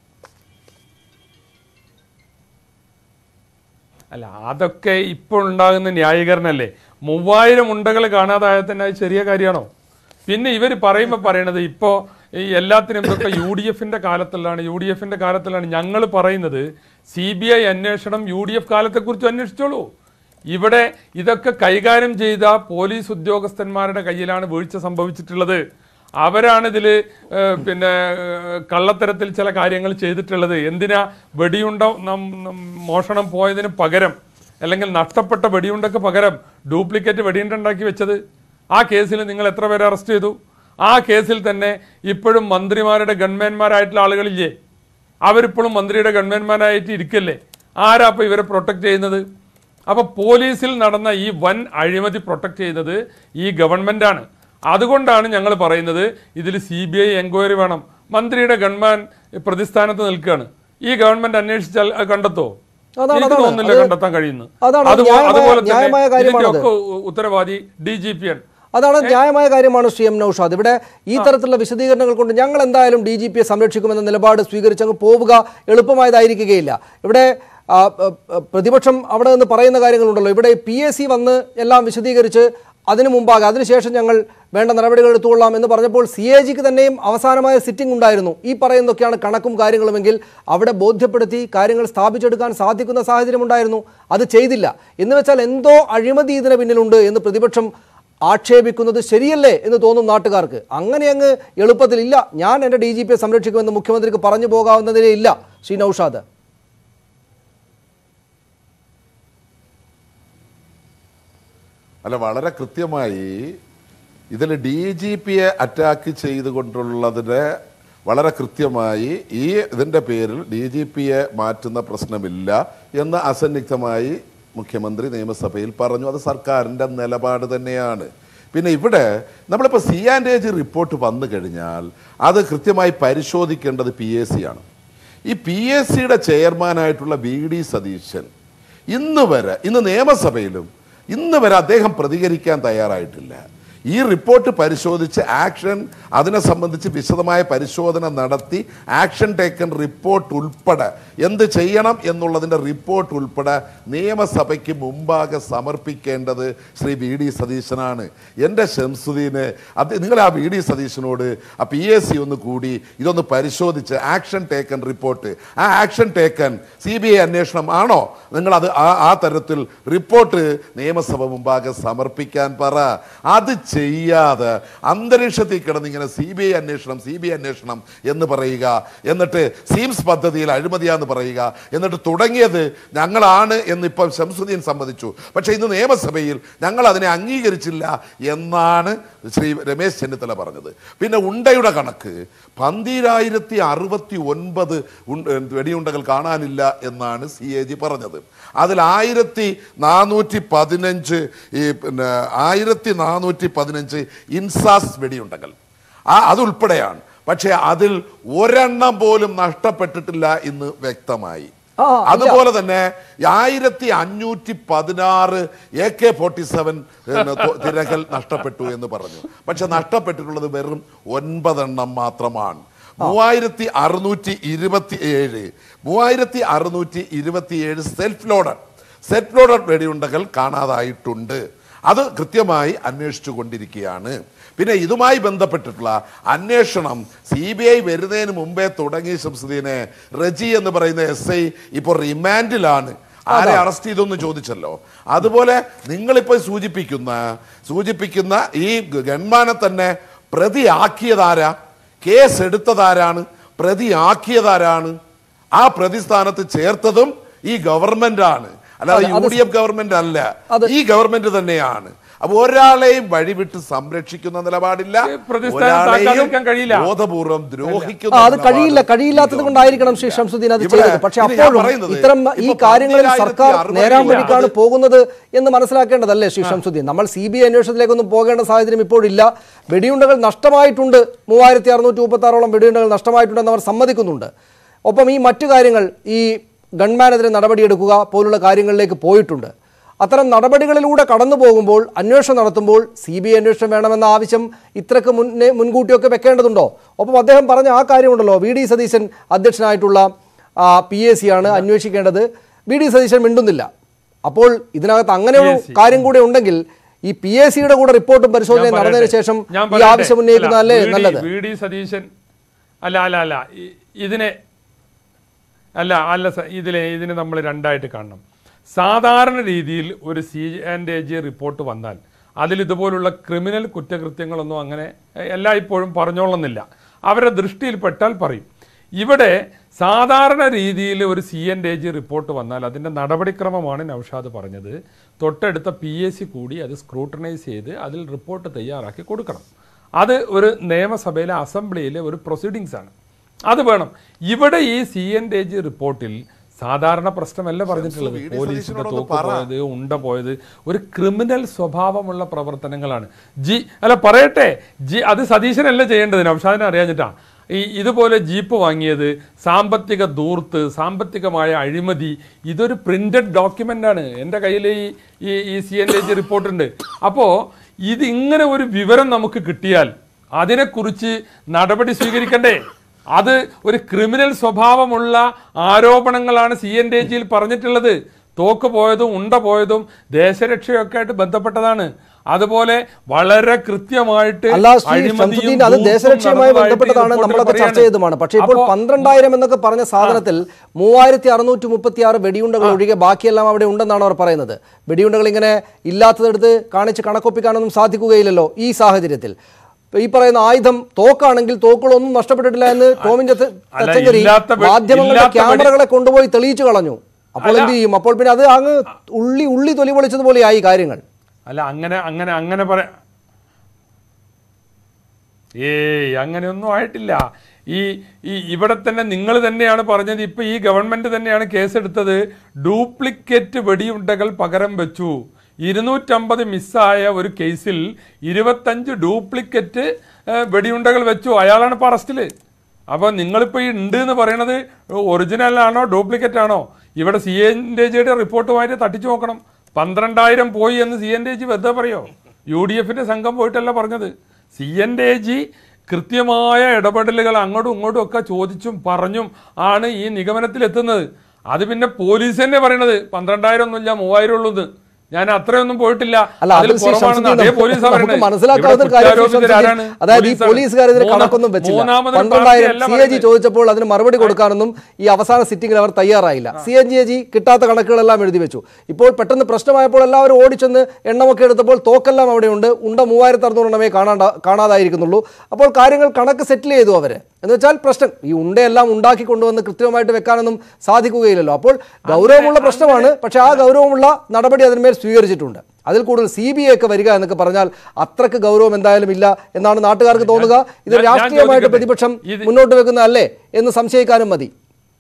അല്ല അതൊക്കെ ഇപ്പോൾ ഉണ്ടാകുന്ന ന്യായീകരണല്ലേ മൂവായിരം ഉണ്ടകൾ കാണാതായാൽ തന്നെ അത് ചെറിയ കാര്യമാണോ പിന്നെ ഇവർ പറയുമ്പോൾ പറയണത് ഇപ്പോൾ ഈ എല്ലാത്തിനും ഇതൊക്കെ യു ഡി എഫിന്റെ കാലത്തിലാണ് യു ഡി എഫിന്റെ കാലത്തിലാണ് ഞങ്ങൾ പറയുന്നത് സി ബി ഐ അന്വേഷണം യു ഡി എഫ് കാലത്തെക്കുറിച്ച് അന്വേഷിച്ചോളൂ ഇവിടെ ഇതൊക്കെ കൈകാര്യം ചെയ്ത പോലീസ് ഉദ്യോഗസ്ഥന്മാരുടെ കയ്യിലാണ് വീഴ്ച സംഭവിച്ചിട്ടുള്ളത് അവരാണ് ഇതിൽ പിന്നെ ഏഹ്, കള്ളത്തരത്തിൽ ചില കാര്യങ്ങൾ ചെയ്തിട്ടുള്ളത് എന്തിനാ വെടിയുണ്ട നം- നം- മോഷണം പോയതിന് പകരം അല്ലെങ്കിൽ നഷ്ടപ്പെട്ട വെടിയുണ്ടക്ക് പകരം ഡ്യൂപ്ലിക്കേറ്റ് വെടിയുണ്ട ഉണ്ടാക്കി വെച്ചത് ആ കേസിൽ നിങ്ങൾ എത്ര പേരെ അറസ്റ്റ് ചെയ്തു ആ കേസിൽ തന്നെ ഇപ്പോഴും മന്ത്രിമാരുടെ ഗൺമാൻമാരായിട്ടുള്ള ആളുകളില്ലേ അവരിപ്പോഴും മന്ത്രിയുടെ ഗൺമാൻമാരായിട്ട് ഇരിക്കല്ലേ ആരാ അപ്പോൾ ഇവരെ പ്രൊട്ടക്ട് ചെയ്യുന്നത് അപ്പൊ പോലീസിൽ നടന്ന ഈ വൻ അഴിമതി പ്രൊട്ടക്ട് ചെയ്യുന്നത് ഈ ഗവൺമെന്റാണ് അതുകൊണ്ടാണ് ഞങ്ങൾ പറയുന്നത് ഇതിൽ സി ബി ഐ എൻക്വയറി വേണം മന്ത്രിയുടെ ഗവൺമാൻ പ്രതിസ്ഥാനത്ത് നിൽക്കുകയാണ് ഈ ഗവൺമെന്റ് അന്വേഷിച്ചാൽ അത് കണ്ടെത്തോ അതാണ്, എനിക്ക് അതാണ്. തോന്നുന്നില്ല അത് കണ്ടെത്താൻ കഴിയുന്നു അതാണ് അതുപോ- ന്യായമായ- അതുപോലെ ന്യായമായ തന്നെ കാര്യമാണത്. ഇതിന്റെയൊക്കെ ഉത്തരവാദി ഡി ജി പി ആണ് അതാണ് ന്യായമായ കാര്യമാണ് ശ്രീ എം നൌഷാദ് ഇവിടെ ഈ തരത്തിലുള്ള വിശദീകരണങ്ങൾ കൊണ്ട് ഞങ്ങൾ എന്തായാലും ഡി ജി പിയെ സംരക്ഷിക്കുമെന്ന നിലപാട് സ്വീകരിച്ച് അങ്ങ് പോവുക എളുപ്പമായതായിരിക്കുകയില്ല ഇവിടെ ആ, ആ, ആ, പ്രതിപക്ഷം അവിടെ നിന്ന് പറയുന്ന കാര്യങ്ങളുണ്ടല്ലോ ഇവിടെ പി എസ് സി വന്ന് എല്ലാം വിശദീകരിച്ച് അതിനു മുമ്പാകെ അതിനുശേഷം ഞങ്ങൾ വേണ്ട നടപടികൾ എടുത്തുകൊള്ളാം എന്ന് പറഞ്ഞപ്പോൾ സി എ ജിക്ക് തന്നെയും അവസാനമായ സിറ്റിംഗ് ഉണ്ടായിരുന്നു ഈ പറയുന്നതൊക്കെയാണ് കണക്കും കാര്യങ്ങളുമെങ്കിൽ അവിടെ ബോധ്യപ്പെടുത്തി കാര്യങ്ങൾ സ്ഥാപിച്ചെടുക്കാൻ സാധിക്കുന്ന സാഹചര്യം ഉണ്ടായിരുന്നു അത് ചെയ്തില്ല എന്ന് വെച്ചാൽ എന്തോ അഴിമതി ഇതിന് പിന്നിലുണ്ട് എന്ന് പ്രതിപക്ഷം ആക്ഷേപിക്കുന്നത് ശരിയല്ലേ എന്ന് തോന്നും നാട്ടുകാർക്ക് അങ്ങനെ അങ്ങ് എളുപ്പത്തിൽ ഇല്ല ഞാൻ എൻ്റെ ഡി ജി പിയെ സംരക്ഷിക്കുമെന്ന് മുഖ്യമന്ത്രിക്ക് പറഞ്ഞു പോകാവുന്നതിലേ ഇല്ല ശ്രീ നൌഷാദ് അല്ല വളരെ കൃത്യമായി ഇതിൽ ഡി ജി പിയെ അറ്റാക്ക് ചെയ്തുകൊണ്ടുള്ളതിന് വളരെ കൃത്യമായി ഈ ഇതിൻ്റെ പേരിൽ ഡി ജി പിയെ മാറ്റുന്ന പ്രശ്നമില്ല എന്ന് അസന്നിഗ്ധമായി മുഖ്യമന്ത്രി നിയമസഭയിൽ പറഞ്ഞു അത് സർക്കാരിൻ്റെ നിലപാട് തന്നെയാണ് പിന്നെ ഇവിടെ നമ്മളിപ്പോൾ സി ആൻഡ് ഏജ് റിപ്പോർട്ട് വന്നു കഴിഞ്ഞാൽ അത് കൃത്യമായി പരിശോധിക്കേണ്ടത് പി എസ് സി ആണ് ഈ പി എസ് സിയുടെ ചെയർമാനായിട്ടുള്ള വി ഡി സതീശൻ ഇന്ന് വരെ ഇന്ന് നിയമസഭയിലും ഇന്ന് വരെ അദ്ദേഹം പ്രതികരിക്കാൻ തയ്യാറായിട്ടില്ല ഈ റിപ്പോർട്ട് പരിശോധിച്ച് ആക്ഷൻ അതിനെ സംബന്ധിച്ച് വിശദമായ പരിശോധന നടത്തി ആക്ഷൻ ടേക്കൺ റിപ്പോർട്ട് ഉൾപ്പെടെ എന്ത് ചെയ്യണം എന്നുള്ളതിൻ്റെ റിപ്പോർട്ട് ഉൾപ്പെടെ നിയമസഭയ്ക്ക് മുമ്പാകെ സമർപ്പിക്കേണ്ടത് ശ്രീ വി ഡി സതീശനാണ് എൻ്റെ ഷംസുദ്ദീന് അത് നിങ്ങൾ ആ വി ഡി സതീശനോട് ആ പി എസ് സി ഒന്ന് കൂടി ഇതൊന്ന് പരിശോധിച്ച് ആക്ഷൻ ടേക്കൺ റിപ്പോർട്ട് ആ action taken C B I അന്വേഷണം ആണോ നിങ്ങൾ അത് ആ ആ തരത്തിൽ റിപ്പോർട്ട് നിയമസഭ മുമ്പാകെ സമർപ്പിക്കാൻ പറ അത് ചെയ്യാതെ അന്തരീക്ഷത്തിൽ കിടന്ന് ഇങ്ങനെ സി ബി ഐ അന്വേഷണം സി ബി ഐ അന്വേഷണം എന്ന് പറയുക എന്നിട്ട് സീംസ് പദ്ധതിയിൽ അഴിമതിയാന്ന് പറയുക എന്നിട്ട് തുടങ്ങിയത് ഞങ്ങളാണ് എന്ന് ഇപ്പം ശംസുദ്ദീൻ സമ്മതിച്ചു പക്ഷേ ഇന്ന് നിയമസഭയിൽ ഞങ്ങൾ അതിനെ അംഗീകരിച്ചില്ല എന്നാണ് ശ്രീ രമേശ് ചെന്നിത്തല പറഞ്ഞത് പിന്നെ ഉണ്ടയുടെ കണക്ക് പന്തിരായിരത്തി അറുപത്തി ഒൻപത് വെടിയുണ്ടകൾ കാണാനില്ല എന്നാണ് സി എ ജി പറഞ്ഞത് അതിൽ ആയിരത്തി നാനൂറ്റി പതിനഞ്ച് ഈ പിന്നെ ആയിരത്തി നാനൂറ്റി പതിനഞ്ച് ഇൻസാസ് വെടിയുണ്ടകൾ ആ അതുൾപ്പെടെയാണ് പക്ഷേ അതിൽ ഒരെണ്ണം പോലും നഷ്ടപ്പെട്ടിട്ടില്ല എന്ന് വ്യക്തമായി ആ, ഇല്ല. അതുപോലെ തന്നെ ആയിരത്തി അഞ്ഞൂറ്റി പതിനാറ് എ കെ ഫോർട്ടി സെവൻ തിരകൾ നഷ്ടപ്പെട്ടു എന്ന് പറഞ്ഞു പക്ഷെ നഷ്ടപ്പെട്ടിട്ടുള്ളത് വെറും ഒൻപതെണ്ണം മാത്രമാണ് മൂവായിരത്തി അറുന്നൂറ്റി ഇരുപത്തി ഏഴ് മൂവായിരത്തി അറുന്നൂറ്റി ഇരുപത്തി ഏഴ് സെൽഫ് ലോഡഡ് സെൽഫ് ലോഡഡ് വെടിയുണ്ടകൾ കാണാതായിട്ടുണ്ട് അത് കൃത്യമായി അന്വേഷിച്ചു കൊണ്ടിരിക്കുകയാണ് പിന്നെ ഇതുമായി ബന്ധപ്പെട്ടിട്ടുള്ള അന്വേഷണം സി ബി ഐ വരുന്നതിന് മുമ്പേ തുടങ്ങി ശംസുദ്ദീനെ റജി എന്ന് പറയുന്ന എസ് ഐ ഇപ്പോൾ റിമാൻഡിലാണ് ആരെ അറസ്റ്റ് ചെയ്തെന്ന് ചോദിച്ചല്ലോ അതുപോലെ നിങ്ങളിപ്പോൾ സൂചിപ്പിക്കുന്ന സൂചിപ്പിക്കുന്ന ഈ ഗൺമാനെ തന്നെ പ്രതിയാക്കിയതാരാ കേസ് എടുത്തതാരാണ് പ്രതിയാക്കിയതാരാണ് ആ പ്രതിസ്ഥാനത്ത് ചേർത്തതും ഈ ഗവൺമെന്റ് ആണ് അല്ലാതെ അതെ, യു അത് ഡി എഫ് ഗവൺമെന്റ് അല്ല അത് ഈ ഗവൺമെന്റ് തന്നെയാണ് അപ്പൊ ഒരാളെയും വഴിവിട്ട് സംരക്ഷിക്കുന്ന നിലപാടില്ല ഈ പ്രതിസ്ഥാനത്ത് ആക്കാൻ കഴിയില്ല. ബോധപൂർവം ദ്രോഹിക്കുന്ന ആ, അത് കഴിയില്ല നിലപാട് കഴിയില്ലാത്തത് ഈ കൊണ്ടായിരിക്കണം ശ്രീ ഗവൺമെന്റില്ല. ഷംസുദ്ദീൻ അത് ഇവിടെ ചെയ്തത് പക്ഷെ ഇത് ഞാൻ അപ്പോഴും പറയുന്നത് ഇത്തരം ഈ ഇപ്പൊ കാര്യങ്ങളിൽ സർക്കാർ 10,060 നേരാൻ വഴിക്കാണ് അത് പോകുന്നത് എന്ന് മനസ്സിലാക്കേണ്ടതല്ലേ ശ്രീ ഷംസുദ്ദീൻ നമ്മൾ സി ബി ഐ അന്വേഷണത്തിലേക്കൊന്നും പോകേണ്ട സാഹചര്യം ഇപ്പോഴില്ല വെടിയുണ്ടകൾ നഷ്ടമായിട്ടുണ്ട് മൂവായിരത്തി അറുന്നൂറ്റി മുപ്പത്തി ആറോളം വെടിയുണ്ടകൾ നഷ്ടമായിട്ടുണ്ടെന്ന് അവർ സമ്മതിക്കുന്നുണ്ട് ഒപ്പം ഈ മറ്റു കാര്യങ്ങൾ ഈ ഗൺമാനെതിരെ നടപടിയെടുക്കുക പോലുള്ള കാര്യങ്ങളിലേക്ക് പോയിട്ടുണ്ട് അത്തരം നടപടികളിലൂടെ കടന്നു പോകുമ്പോൾ അന്വേഷണം നടത്തുമ്പോൾ സി ബി ഐ അന്വേഷണം വേണമെന്ന ആവശ്യം ഇത്രക്ക് മുന്നേ മുൻകൂട്ടിയൊക്കെ വെക്കേണ്ടതുണ്ടോ ഒപ്പം അദ്ദേഹം പറഞ്ഞ ആ കാര്യമുണ്ടല്ലോ വി ഡി സതീശൻ അധ്യക്ഷനായിട്ടുള്ള പി എ സി ആണ് അന്വേഷിക്കേണ്ടത് വി ഡി സതീശൻ മിണ്ടുന്നില്ല അപ്പോൾ ഇതിനകത്ത് അങ്ങനെ ഒരു കാര്യം കൂടെ ഉണ്ടെങ്കിൽ ഈ പി എ സിയുടെ കൂടെ റിപ്പോർട്ടും പരിശോധനയും ഞാൻ നടന്നതിന് പറയട്ടെ. ശേഷം ഞാൻ ഈ പറയട്ടെ. ആവശ്യം ഉന്നയിക്കുന്നതല്ലേ അല്ല, വി ഡി- നല്ലത് വി ഡി സതീശൻ അല്ല അല്ല അല്ല ഇ- ഇതിനെ അല്ല അല്ല സ- ഇതിലെ ഇതിനെ നമ്മൾ രണ്ടായിട്ട് കാണണം സാധാരണ രീതിയിൽ ഒരു C and A G report വന്നാൽ അതിൽ ഇതുപോലുള്ള ക്രിമിനൽ കുറ്റകൃത്യങ്ങളൊന്നും അങ്ങനെ എ- എല്ലായ്പ്പോഴും പറഞ്ഞോളുന്നില്ല അവരുടെ ദൃഷ്ടിയിൽപ്പെട്ടാൽ പറയും ഇവിടെ സാധാരണ രീതിയിൽ ഒരു C and A G report വന്നാൽ അതിൻ്റെ നടപടിക്രമമാണ് നൌഷാദ് പറഞ്ഞത് തൊട്ടടുത്ത പി എസ് സി കൂടി അത് സ്ക്രൂട്ടനൈസ് ചെയ്ത് അതിൽ റിപ്പോർട്ട് തയ്യാറാക്കി കൊടുക്കണം അത് ഒരു നിയമസഭയിലെ അസംബ്ലിയിലെ ഒരു പ്രൊസീഡിങ്സ് ആണ് അത് വേണം ഇവിടെ ഈ സി എൻ ഡി ജി റിപ്പോർട്ടിൽ സാധാരണ പ്രശ്നമല്ല പറഞ്ഞിട്ടുള്ളത് വി. ഡി. പോലീസിന്റെ സതീശനോടൊന്ന് തോക്ക് പറ. പോയത് ഉണ്ട പോയത് ഒരു ക്രിമിനൽ സ്വഭാവമുള്ള പ്രവർത്തനങ്ങളാണ് ജി അല്ല പറയട്ടെ ജി അത് സതീശനല്ല ചെയ്യേണ്ടത് നൗഷാദിനെ അറിയാഞ്ഞിട്ടാ ഈ ഇതുപോലെ ജീപ്പ് വാങ്ങിയത് സാമ്പത്തിക ദൂർത്ത് സാമ്പത്തികമായ അഴിമതി ഇതൊരു പ്രിന്റഡ് ഡോക്യുമെന്റ് ആണ് എൻ്റെ കയ്യിൽ ഈ ഈ ഈ സി എൻ ജി റിപ്പോർട്ടുണ്ട് അപ്പോൾ ഇത് ഇങ്ങനെ ഒരു വിവരം നമുക്ക് കിട്ടിയാൽ അതിനെക്കുറിച്ച് നടപടി സ്വീകരിക്കണ്ടേ അത് ഒരു ക്രിമിനൽ സ്വഭാവമുള്ള ആരോപണങ്ങളാണ് സി എൻ ഡി ജിയിൽ പറഞ്ഞിട്ടുള്ളത് തോക്ക് പോയതും ഉണ്ട പോയതും ദേശരക്ഷയൊക്കെ ആയിട്ട് ബന്ധപ്പെട്ടതാണ് അതുപോലെ വളരെ കൃത്യമായിട്ട് അല്ല ശ്രീ അഴിമതിയും ഷംസുദ്ദീൻ അത് ധൂർത്തും ദേശരക്ഷയുമായി നടന്നതായിട്ട് ഈ ബന്ധപ്പെട്ടതാണ് റിപ്പോർട്ടിൽ നമ്മളൊക്കെ ചർച്ച പറയാണ്. ചെയ്തതുമാണ് പക്ഷേ ഇപ്പോൾ അപ്പോ- പന്ത്രണ്ടായിരം എന്നൊക്കെ പറഞ്ഞ സാധനത്തിൽ മൂവായിരത്തി അറുന്നൂറ്റി മുപ്പത്തി ആറ് വെടിയുണ്ടകൾ ഒഴികെ ബാക്കിയെല്ലാം അവിടെ ഉണ്ടെന്നാണ് അവർ പറയുന്നത് വെടിയുണ്ടകൾ ഇങ്ങനെ ഇല്ലാത്തതെടുത്ത് കാണിച്ച് കണക്കൊപ്പിക്കാനൊന്നും സാധിക്കുകയില്ലല്ലോ ഈ സാഹചര്യത്തിൽ ഇപ്പൊ ഈ പറയുന്ന ആയുധം തോക്കാണെങ്കിൽ തോക്കുകളൊന്നും നഷ്ടപ്പെട്ടിട്ടില്ല എന്ന് ടോമിൻ ചത്ത- അല്ല, തച്ചങ്കരി ഇല്ലാത്ത വെ- മാധ്യമങ്ങളുടെ ഇല്ലാത്ത വെടി- ക്യാമറകളെ കൊണ്ടുപോയി തെളിയിച്ചു കളഞ്ഞു അപ്പോൾ എന്ത് ചെയ്യും അപ്പോൾ പിന്നെ അത് അങ്ങ് ഉള്ളി ഉള്ളി തൊലി പൊളിച്ചതുപോലെ ആയി കാര്യങ്ങൾ അല്ല അങ്ങനെ അങ്ങനെ അങ്ങനെ പറ ഏയ് അങ്ങനെയൊന്നും ആയിട്ടില്ല ഈ ഈ ഇവിടെ തന്നെ നിങ്ങൾ തന്നെയാണ് പറഞ്ഞത് ഇപ്പൊ ഈ ഗവൺമെന്റ് തന്നെയാണ് കേസെടുത്തത് ഡ്യൂപ്ലിക്കേറ്റ് വെടിയുണ്ടകൾ പകരം വെച്ചു ഇരുന്നൂറ്റമ്പത് മിസ്സായ ഒരു കേസിൽ ഇരുപത്തഞ്ച് ഡ്യൂപ്ലിക്കേറ്റ് ഏഹ്, വെടിയുണ്ടകൾ വെച്ചു അയാളാണ് ഇപ്പോൾ അറസ്റ്റിൽ അപ്പോൾ നിങ്ങളിപ്പോൾ ഈ ഉണ്ട് എന്ന് പറയണത് ഒറിജിനൽ ആണോ ഡ്യൂപ്ലിക്കേറ്റ് ആണോ ഇവിടെ സി എൻ ഡി ജിയുടെ റിപ്പോർട്ടുമായിട്ട് തട്ടിച്ചു നോക്കണം പന്ത്രണ്ടായിരം പോയി എന്ന് സി എൻ ഡി ജി വെറുതെ പറയോ യു ഡി എഫിന്റെ സംഘം പോയിട്ടല്ല പറഞ്ഞത് സി എൻ ഡി ജി കൃത്യമായ ഇടപെടലുകൾ അങ്ങോട്ടും ഇങ്ങോട്ടും ഒക്കെ ചോദിച്ചും പറഞ്ഞും ആണ് ഈ നിഗമനത്തിൽ എത്തുന്നത് അത് പിന്നെ പോലീസ് തന്നെ പറയണത് പന്ത്രണ്ടായിരം ഒന്നുമില്ല മൂവായിരം ഉള്ളൂ എന്ന് ഞാൻ അത്രയൊന്നും പോയിട്ടില്ല അല്ല അതിൽ അത് ശ്രീ കുറവാണെന്ന് ശംസുദ്ദീൻ അതേ നമുക്ക് പോലീസാ നമുക്ക് പറയുന്നത്. മനസ്സിലാക്കാവുന്ന ഒരു ഇവിടെ കാര്യം ശ്രീ കുറ്റാരോപിതരാരാണ്? ശംസുദ്ദീൻ, അതായത് ഈ പോലീസാണ്. പോലീസുകാർ ഇതിന് മൂന്നാ- കണക്കൊന്നും വെച്ചില്ല മൂന്നാമതൊരു പന്ത്രണ്ടായിരം പാർട്ടിയല്ല സി എ ജി പറയുന്നത്. ചോദിച്ചപ്പോൾ അതിന് മറുപടി കൊടുക്കാനൊന്നും ഈ അവസാന സിറ്റിംഗിൽ അവർ തയ്യാറായില്ല C and G A G കിട്ടാത്ത കണക്കുകളെല്ലാം എഴുതി വെച്ചു ഇപ്പോൾ പെട്ടെന്ന് പ്രശ്നമായപ്പോൾ എല്ലാവരും ഓടിച്ചെന്ന് എണ്ണമൊക്കെ എടുത്തപ്പോൾ തോക്കെല്ലാം അവിടെയുണ്ട് ഉണ്ട മൂവായിരത്തി അറുന്നൂറ് എണ്ണമേ കാണാണ്ട കാണാതായിരിക്കുന്നുള്ളൂ അപ്പോൾ കാര്യങ്ങൾ കണക്ക് സെറ്റിൽ ചെയ്തു അവര് എന്ന് വെച്ചാൽ പ്രശ്നം ഈ ഉണ്ടയെല്ലാം ഉണ്ടാക്കി കൊണ്ടുവന്ന് കൃത്യമായിട്ട് വെക്കാനൊന്നും സാധിക്കുകയില്ലല്ലോ അപ്പോൾ ഗൗരവമുള്ള പ്രശ്നമാണ് പക്ഷേ ആ ഗൗരവമുള്ള നടപടി അതിന്മേൽ സ്വീകരിച്ചിട്ടുണ്ട് അതിൽ കൂടുതൽ സി ബി ഐ ഒക്കെ വരിക എന്നൊക്കെ പറഞ്ഞാൽ അത്രക്ക് ഗൗരവം എന്തായാലും ഇല്ല എന്നാണ് നാട്ടുകാർക്ക് തോന്നുക ഇത് ഞാൻ- ഞാൻ രാഷ്ട്രീയമായിട്ട് ചോദിക്കട്ടെ? പ്രതിപക്ഷം ഇത് മുന്നോട്ട് വെക്കുന്നതല്ലേ എന്ന് സംശയിക്കാനും മതി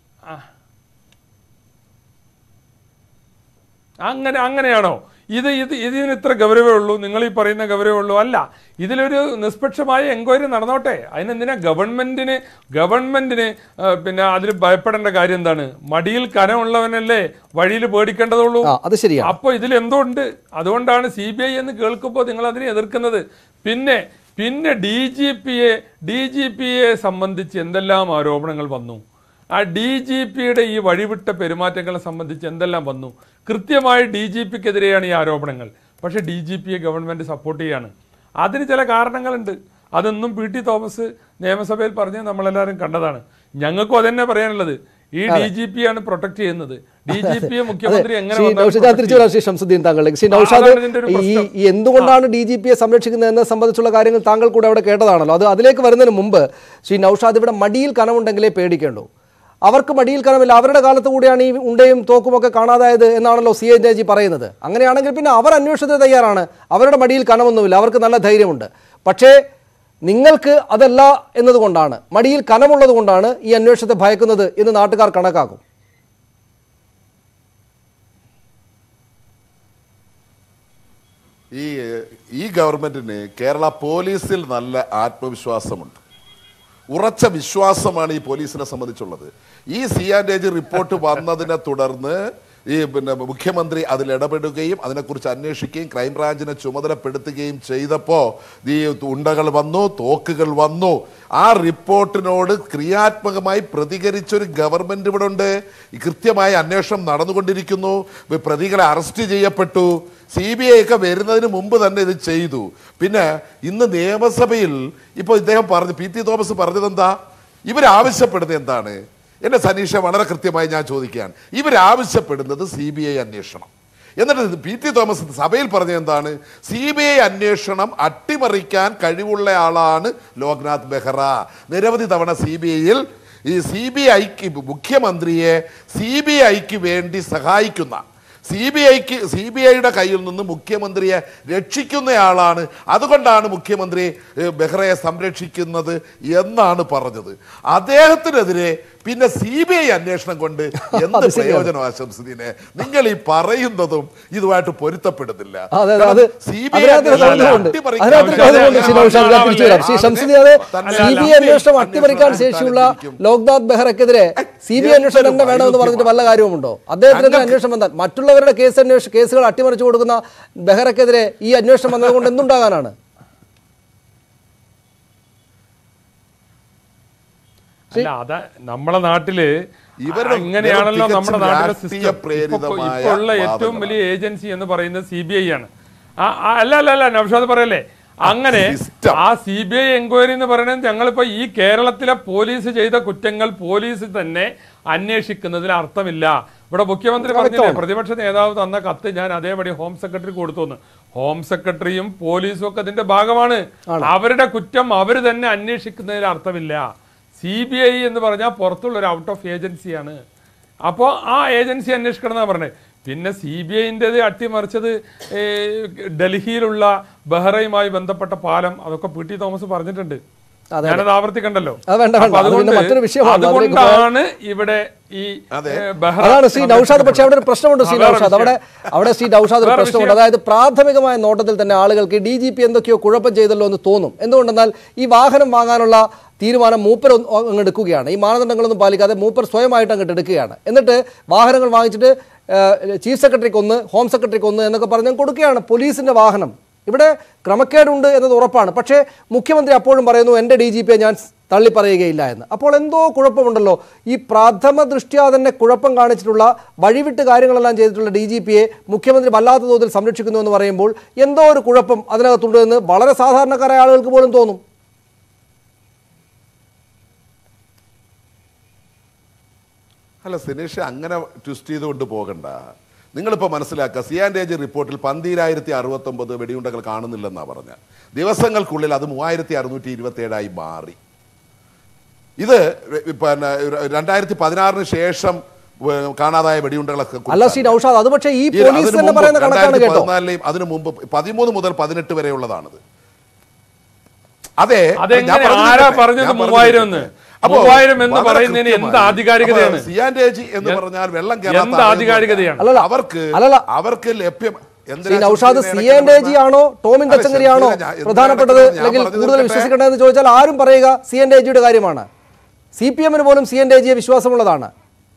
അങ്ങനെ അങ്ങനെയാണോ ഇത് ഇത് ഇതിന് ഇത്ര ഗൗരവമേ ഉള്ളൂ നിങ്ങൾ ഈ പറയുന്ന ഗൗരവമേ ഉള്ളൂ അല്ല ഇതിലൊരു നിഷ്പക്ഷമായ എൻക്വയറി നടന്നോട്ടെ അതിനെന്തിനാ ഗവൺമെന്റിന് ഗവൺമെന്റിന് ആ, പിന്നെ അതിൽ ഭയപ്പെടേണ്ട കാര്യം എന്താണ് മടിയിൽ കനമുള്ളവനല്ലേ വഴിയിൽ പേടിക്കേണ്ടതുള്ളൂ ആ അത് ശരിയാണ് അപ്പോൾ ഇതിൽ എന്തോ ഉണ്ട് അതുകൊണ്ടാണ് സി ബി ഐ എന്ന് കേൾക്കുമ്പോൾ നിങ്ങൾ അതിനെ എതിർക്കുന്നത് പിന്നെ പിന്നെ ഡി ജി പിയെ ഡി ജി പിയെ സംബന്ധിച്ച് എന്തെല്ലാം ആരോപണങ്ങൾ വന്നു ആ ഡി ജി പിയുടെ ഈ വഴിവിട്ട പെരുമാറ്റങ്ങളെ സംബന്ധിച്ച് എന്തെല്ലാം വന്നു കൃത്യമായി ഡി ജി പിക്കെതിരെയാണ് ഈ ആരോപണങ്ങൾ പക്ഷേ ഡി ജി പിയെ ഗവൺമെന്റ് സപ്പോർട്ട് ചെയ്യാണ് അതിന് ചില കാരണങ്ങളുണ്ട് അതൊന്നും പി ടി തോമസ് നിയമസഭയിൽ പറഞ്ഞ് നമ്മളെല്ലാവരും കണ്ടതാണ് ഞങ്ങൾക്കും അതന്നെ പറയാനുള്ളത് ഈ ഡി ജി പി ആണ് പ്രൊട്ടക്ട് ചെയ്യുന്നത് ഡി ജി പിയെ മുഖ്യമന്ത്രി എങ്ങനെ ശ്രീ വന്നാലും നൗഷാദ് protect തിരിച്ചു ചെയ്യും. വരാം ശ്രീ ഷംസുദ്ദീൻ താങ്കളിലേക്ക് ശ്രീ ആ, നൗഷാദ് അതാണ് ഇതിന്റെ ഒരു ഈ പ്രശ്നം. ഈ എന്തുകൊണ്ടാണ് ഡി ജി പിയെ സംരക്ഷിക്കുന്നത് എന്നെ സംബന്ധിച്ചുള്ള കാര്യങ്ങൾ താങ്കൾ കൂടെ അവിടെ കേട്ടതാണല്ലോ അത് അതിലേക്ക് വരുന്നതിന് മുമ്പ് ശ്രീ നൗഷാദ് ഇവിടെ മടിയിൽ കനമുണ്ടെങ്കിലേ പേടിക്കേണ്ടൂ അവർക്ക് മടിയിൽ കനമില്ല അവരുടെ കാലത്ത് കൂടിയാണ് ഈ ഉണ്ടയും തോക്കുമൊക്കെ കാണാതായത് എന്നാണല്ലോ സി എൻ ജി പറയുന്നത് അങ്ങനെയാണെങ്കിൽ പിന്നെ അവർ അന്വേഷണത്തിന് തയ്യാറാണ് അവരുടെ മടിയിൽ കനമൊന്നുമില്ല അവർക്ക് നല്ല ധൈര്യമുണ്ട് പക്ഷേ നിങ്ങൾക്ക് അതല്ല എന്നതുകൊണ്ടാണ് മടിയിൽ കനമുള്ളത് കൊണ്ടാണ് ഈ അന്വേഷണത്തെ ഭയക്കുന്നത് എന്ന് നാട്ടുകാർ കണക്കാക്കും ഈ ഈ ഗവൺമെന്റിന് കേരള പോലീസിൽ നല്ല ആത്മവിശ്വാസമുണ്ട് ഉറച്ച വിശ്വാസമാണ് ഈ പോലീസിനെ സംബന്ധിച്ചുള്ളത് ഈ സി ആൻഡ് ഏജ് റിപ്പോർട്ട് വന്നതിനെ തുടർന്ന് ഈ പിന്നെ മുഖ്യമന്ത്രി അതിൽ ഇടപെടുകയും അതിനെക്കുറിച്ച് അന്വേഷിക്കുകയും ക്രൈംബ്രാഞ്ചിനെ ചുമതലപ്പെടുത്തുകയും ചെയ്തപ്പോൾ ഈ ഉണ്ടകൾ വന്നു തോക്കുകൾ വന്നു ആ റിപ്പോർട്ടിനോട് ക്രിയാത്മകമായി പ്രതികരിച്ചൊരു ഗവൺമെന്റ് ഇവിടെ ഉണ്ട് ഈ കൃത്യമായ അന്വേഷണം നടന്നുകൊണ്ടിരിക്കുന്നു പ്രതികളെ അറസ്റ്റ് ചെയ്യപ്പെട്ടു സി ബി ഐ ഒക്കെ വരുന്നതിന് മുമ്പ് തന്നെ ഇത് ചെയ്തു പിന്നെ ഇന്ന് നിയമസഭയിൽ ഇപ്പോൾ ഇദ്ദേഹം പറഞ്ഞു പി ടി തോമസ് പറഞ്ഞത് എന്താ ഇവരാവശ്യപ്പെടുന്നത് എന്താണ് എന്റെ സനീഷ വളരെ കൃത്യമായി ഞാൻ ചോദിക്കുകയാണ് ഇവരാവശ്യപ്പെടുന്നത് സി ബി ഐ അന്വേഷണം എന്നിട്ട് പി ടി തോമസ് സഭയിൽ പറഞ്ഞത് എന്താണ് സി ബി ഐ അന്വേഷണം അട്ടിമറിക്കാൻ കഴിവുള്ള ആളാണ് ലോക്നാഥ് ബെഹ്റ നിരവധി തവണ സി ബി ഐയിൽ ഈ സി ബി ഐക്ക് മുഖ്യമന്ത്രിയെ സി ബി ഐക്ക് വേണ്ടി സഹായിക്കുന്ന സി ബി ഐക്ക് സി ബി ഐയുടെ കയ്യിൽ നിന്ന് മുഖ്യമന്ത്രിയെ രക്ഷിക്കുന്നയാളാണ് അതുകൊണ്ടാണ് മുഖ്യമന്ത്രി ഏഹ്, ബെഹ്റയെ സംരക്ഷിക്കുന്നത് എന്നാണ് പറഞ്ഞത് അദ്ദേഹത്തിനെതിരെ പിന്നെ സി ബി ഐ അന്വേഷണം കൊണ്ട് എന്ത് അത് ശരിയാണ്. പ്രയോജനം ആശംസദീനെ നിങ്ങൾ ഈ പറയുന്നതും ഇതുമായിട്ട് പൊരുത്തപ്പെടുന്നില്ല അതെ, അതെ, അത് സി ബി ഐ അതിനകത്തൊരു കൗതുകമുണ്ട്. അതിനകത്തൊരു കൗതുകമുണ്ട് ശ്രീ നൗഷാദ്. ഞാൻ തിരിച്ചു വരാം. ശ്രീ ഷംസുദ്ദീൻ അത് സി ബി ഐ അന്വേഷണം അട്ടിമറിക്കാൻ ശേഷിയുള്ള ലോക്നാഥ് ബെഹ്റക്കെതിരെ സി ബി ഐ അന്വേഷണം തന്നെ വേണമെന്ന് പറഞ്ഞിട്ട് വല്ല കാര്യവുമുണ്ടോ അദ്ദേഹത്തിന് അന്വേഷണം വന്നാൽ മറ്റുള്ളവരുടെ കേസ് അന്വേഷണം കേസുകൾ അട്ടിമറിച്ചു കൊടുക്കുന്ന ബെഹ്റക്കെതിരെ ഈ അന്വേഷണം വന്നതുകൊണ്ട് എന്തുണ്ടാകാനാണ് അല്ല അതാ നമ്മളെ നാട്ടില് ഇവരുടെ ഇങ്ങനെയാണല്ലോ തികച്ചും നമ്മുടെ നാട്ടിലെ രാഷ്ട്രീയ സിസ്റ്റം ഇപ്പൊ പ്രേരിതമായ ഇപ്പൊ ഉള്ള ഏറ്റവും വാദങ്ങളാണ്. വലിയ ഏജൻസി എന്ന് പറയുന്നത് സി ബി ഐ ആണ് ആ, ആ, അല്ല അല്ല അല്ല നൗഷാദ് പറയല്ലേ അങ്ങനെ system. ആ സി ബി ഐ എൻക്വയറി എന്ന് പറയുന്നത് ഞങ്ങളിപ്പോ ഈ കേരളത്തിലെ പോലീസ് ചെയ്ത കുറ്റങ്ങൾ പോലീസ് തന്നെ അന്വേഷിക്കുന്നതിൽ അർത്ഥമില്ല ഇവിടെ മുഖ്യമന്ത്രി പറഞ്ഞില്ലേ പ്രതിപക്ഷ നേതാവ് തന്ന കത്ത് ഞാൻ അതേപടി ഹോം സെക്രട്ടറി കൊടുത്തു ഹോം സെക്രട്ടറിയും പോലീസും ഒക്കെ അതിന്റെ ഭാഗമാണ് അവരുടെ കുറ്റം അവർ തന്നെ അന്വേഷിക്കുന്നതിൽ അർത്ഥമില്ല സി ബി ഐ എന്ന് പറഞ്ഞാൽ പുറത്തുള്ള ഒരു ഔട്ട് ഓഫ് ഏജൻസിയാണ് അപ്പോൾ ആ ഏജൻസി അന്വേഷിക്കണം എന്നാണ് പറഞ്ഞത് പിന്നെ സി ബി ഐൻ്റെത് അട്ടിമറിച്ചത് ഏ, ഡൽഹിയിലുള്ള ബഹ്റയുമായി ബന്ധപ്പെട്ട പാലം അതൊക്കെ പി ടി തോമസ് പറഞ്ഞിട്ടുണ്ട് അതെ, ഞാനത് ആവർത്തിക്കണ്ടല്ലോ അത് വേണ്ട, വേണ്ട. അപ്പൊ അത് പിന്നെ അതുകൊണ്ട് മറ്റൊരു വിഷയമാണ്. അതിലേക്ക് അതുകൊണ്ടാണ് ഇവിടെ ഈ അതെ. ഏ, ബഹ്റ അതാണ് ശ്രീ നൌഷാദ് പക്ഷേ അവിടെ ഒരു പ്രശ്നമുണ്ട് ശ്രീ ആ, വേറെ നൌഷാദ് അവിടെ അവിടെ ശ്രീ നൌഷാദ് ഒരു വേറെ പ്രശ്നമുണ്ട് വിഷയം. അതായത് പ്രാഥമികമായ നോട്ടത്തിൽ തന്നെ ആളുകൾക്ക് ഡി ജി പി എന്തൊക്കെയോ കുഴപ്പം ചെയ്തല്ലോ എന്ന് തോന്നും എന്തുകൊണ്ടെന്നാൽ ഈ വാഹനം വാങ്ങാനുള്ള തീരുമാനം മൂപ്പർ ഒന്ന് അങ്ങ് എടുക്കുകയാണ് ഈ മാനദണ്ഡങ്ങളൊന്നും പാലിക്കാതെ മൂപ്പർ സ്വയമായിട്ട് അങ്ങോട്ട് എടുക്കുകയാണ് എന്നിട്ട് വാഹനങ്ങൾ വാങ്ങിച്ചിട്ട് ചീഫ് സെക്രട്ടറിക്ക് ഒന്ന് ഹോം സെക്രട്ടറിക്ക് ഒന്ന് എന്നൊക്കെ പറഞ്ഞ് അങ്ങ് കൊടുക്കുകയാണ് പോലീസിന്റെ വാഹനം ഇവിടെ ക്രമക്കേടുണ്ട് എന്നത് ഉറപ്പാണ് പക്ഷേ മുഖ്യമന്ത്രി അപ്പോഴും പറയുന്നു എൻ്റെ ഡി ജി പിയെ ഞാൻ തള്ളിപ്പറയുകയില്ല എന്ന് അപ്പോൾ എന്തോ കുഴപ്പമുണ്ടല്ലോ ഈ പ്രാഥമ ദൃഷ്ട്യാ തന്നെ കുഴപ്പം കാണിച്ചിട്ടുള്ള വഴിവിട്ട് കാര്യങ്ങളെല്ലാം ചെയ്തിട്ടുള്ള ഡി ജി പിയെ മുഖ്യമന്ത്രി വല്ലാത്ത തോതിൽ സംരക്ഷിക്കുന്നു എന്ന് പറയുമ്പോൾ എന്തോ ഒരു കുഴപ്പം അതിനകത്തുണ്ട് എന്ന് വളരെ സാധാരണക്കാരായ ആളുകൾക്ക് പോലും തോന്നും അല്ല സിനേഷ് അങ്ങനെ ട്വിസ്റ്റ് ചെയ്തുകൊണ്ട് പോകണ്ട നിങ്ങളിപ്പോൾ മനസ്സിലാക്കുക സി ആൻഡ് ഏജ് റിപ്പോർട്ടിൽ പന്തിരായിരത്തി അറുപത്തൊമ്പത് വെടിയുണ്ടകൾ കാണുന്നില്ലെന്നാണ് പറഞ്ഞ ദിവസങ്ങൾക്കുള്ളിൽ അത് മൂവായിരത്തി അറുന്നൂറ്റി ഇരുപത്തി ഏഴായി മാറി ഇത് പിന്നെ രണ്ടായിരത്തി പതിനാറിന് ശേഷം ഏഹ്, കാണാതായ വെടിയുണ്ടകളൊക്കെ അല്ല ശ്രീ കുറിച്ചാണ്. നൌഷാദ് അത് പക്ഷേ ഈ ഈ പോലീസ് അതിന് തന്നെ മുമ്പ് പറയുന്ന കണക്കാണ് കേട്ടോ 2014 അതിന് മുമ്പ് പതിമൂന്ന് മുതൽ പതിനെട്ട് വരെയുള്ളതാണത് അതെ അതെങ്ങനെ ഞാൻ പറഞ്ഞു ആരാ തീർക്കട്ടെ, പറഞ്ഞത് ഞാൻ പറഞ്ഞു മൂവായിരം എന്ന്? തീർക്കട്ടെ. അപ്പോ മൂവായിരം എന്ന് വളരെ പറയുന്നതിന് എന്ത് കൃത്യമായി. ആധികാരികതയാണ്? അപ്പോ സിയാൻഡേജി എന്ന് പറഞ്ഞാൽ വെള്ളം കയറാത്ത എന്ത് ആളുകളല്ല. ആധികാരികതയാണ്? അല്ലല്ല. അവർക്ക് അല്ലല്ല. അവർക്ക് ലഭ്യം എന്തിനാ ശ്രീ നൌഷാദ് ശംസീറിനെ സി എൻ ഡേ ജി ആണോ ടോമിൻ അല്ല, തച്ചങ്കരി ആണോ ശംസീറിനെ ഞാൻ- എന്തിനാ പ്രധാനപ്പെട്ടത് ഞാൻ അല്ലെങ്കിൽ പറഞ്ഞു കൂടുതൽ തീർക്കട്ടെ? വിശ്വസിക്കേണ്ടതെന്ന് ചോദിച്ചാൽ ആരും പറയുക സി എൻ ഡേ ജിയുടെ കാര്യമാണ് സി പി എമ്മിന് പോലും സി എൻ ഡേ ജിയെ വിശ്വാസമുള്ളതാണ്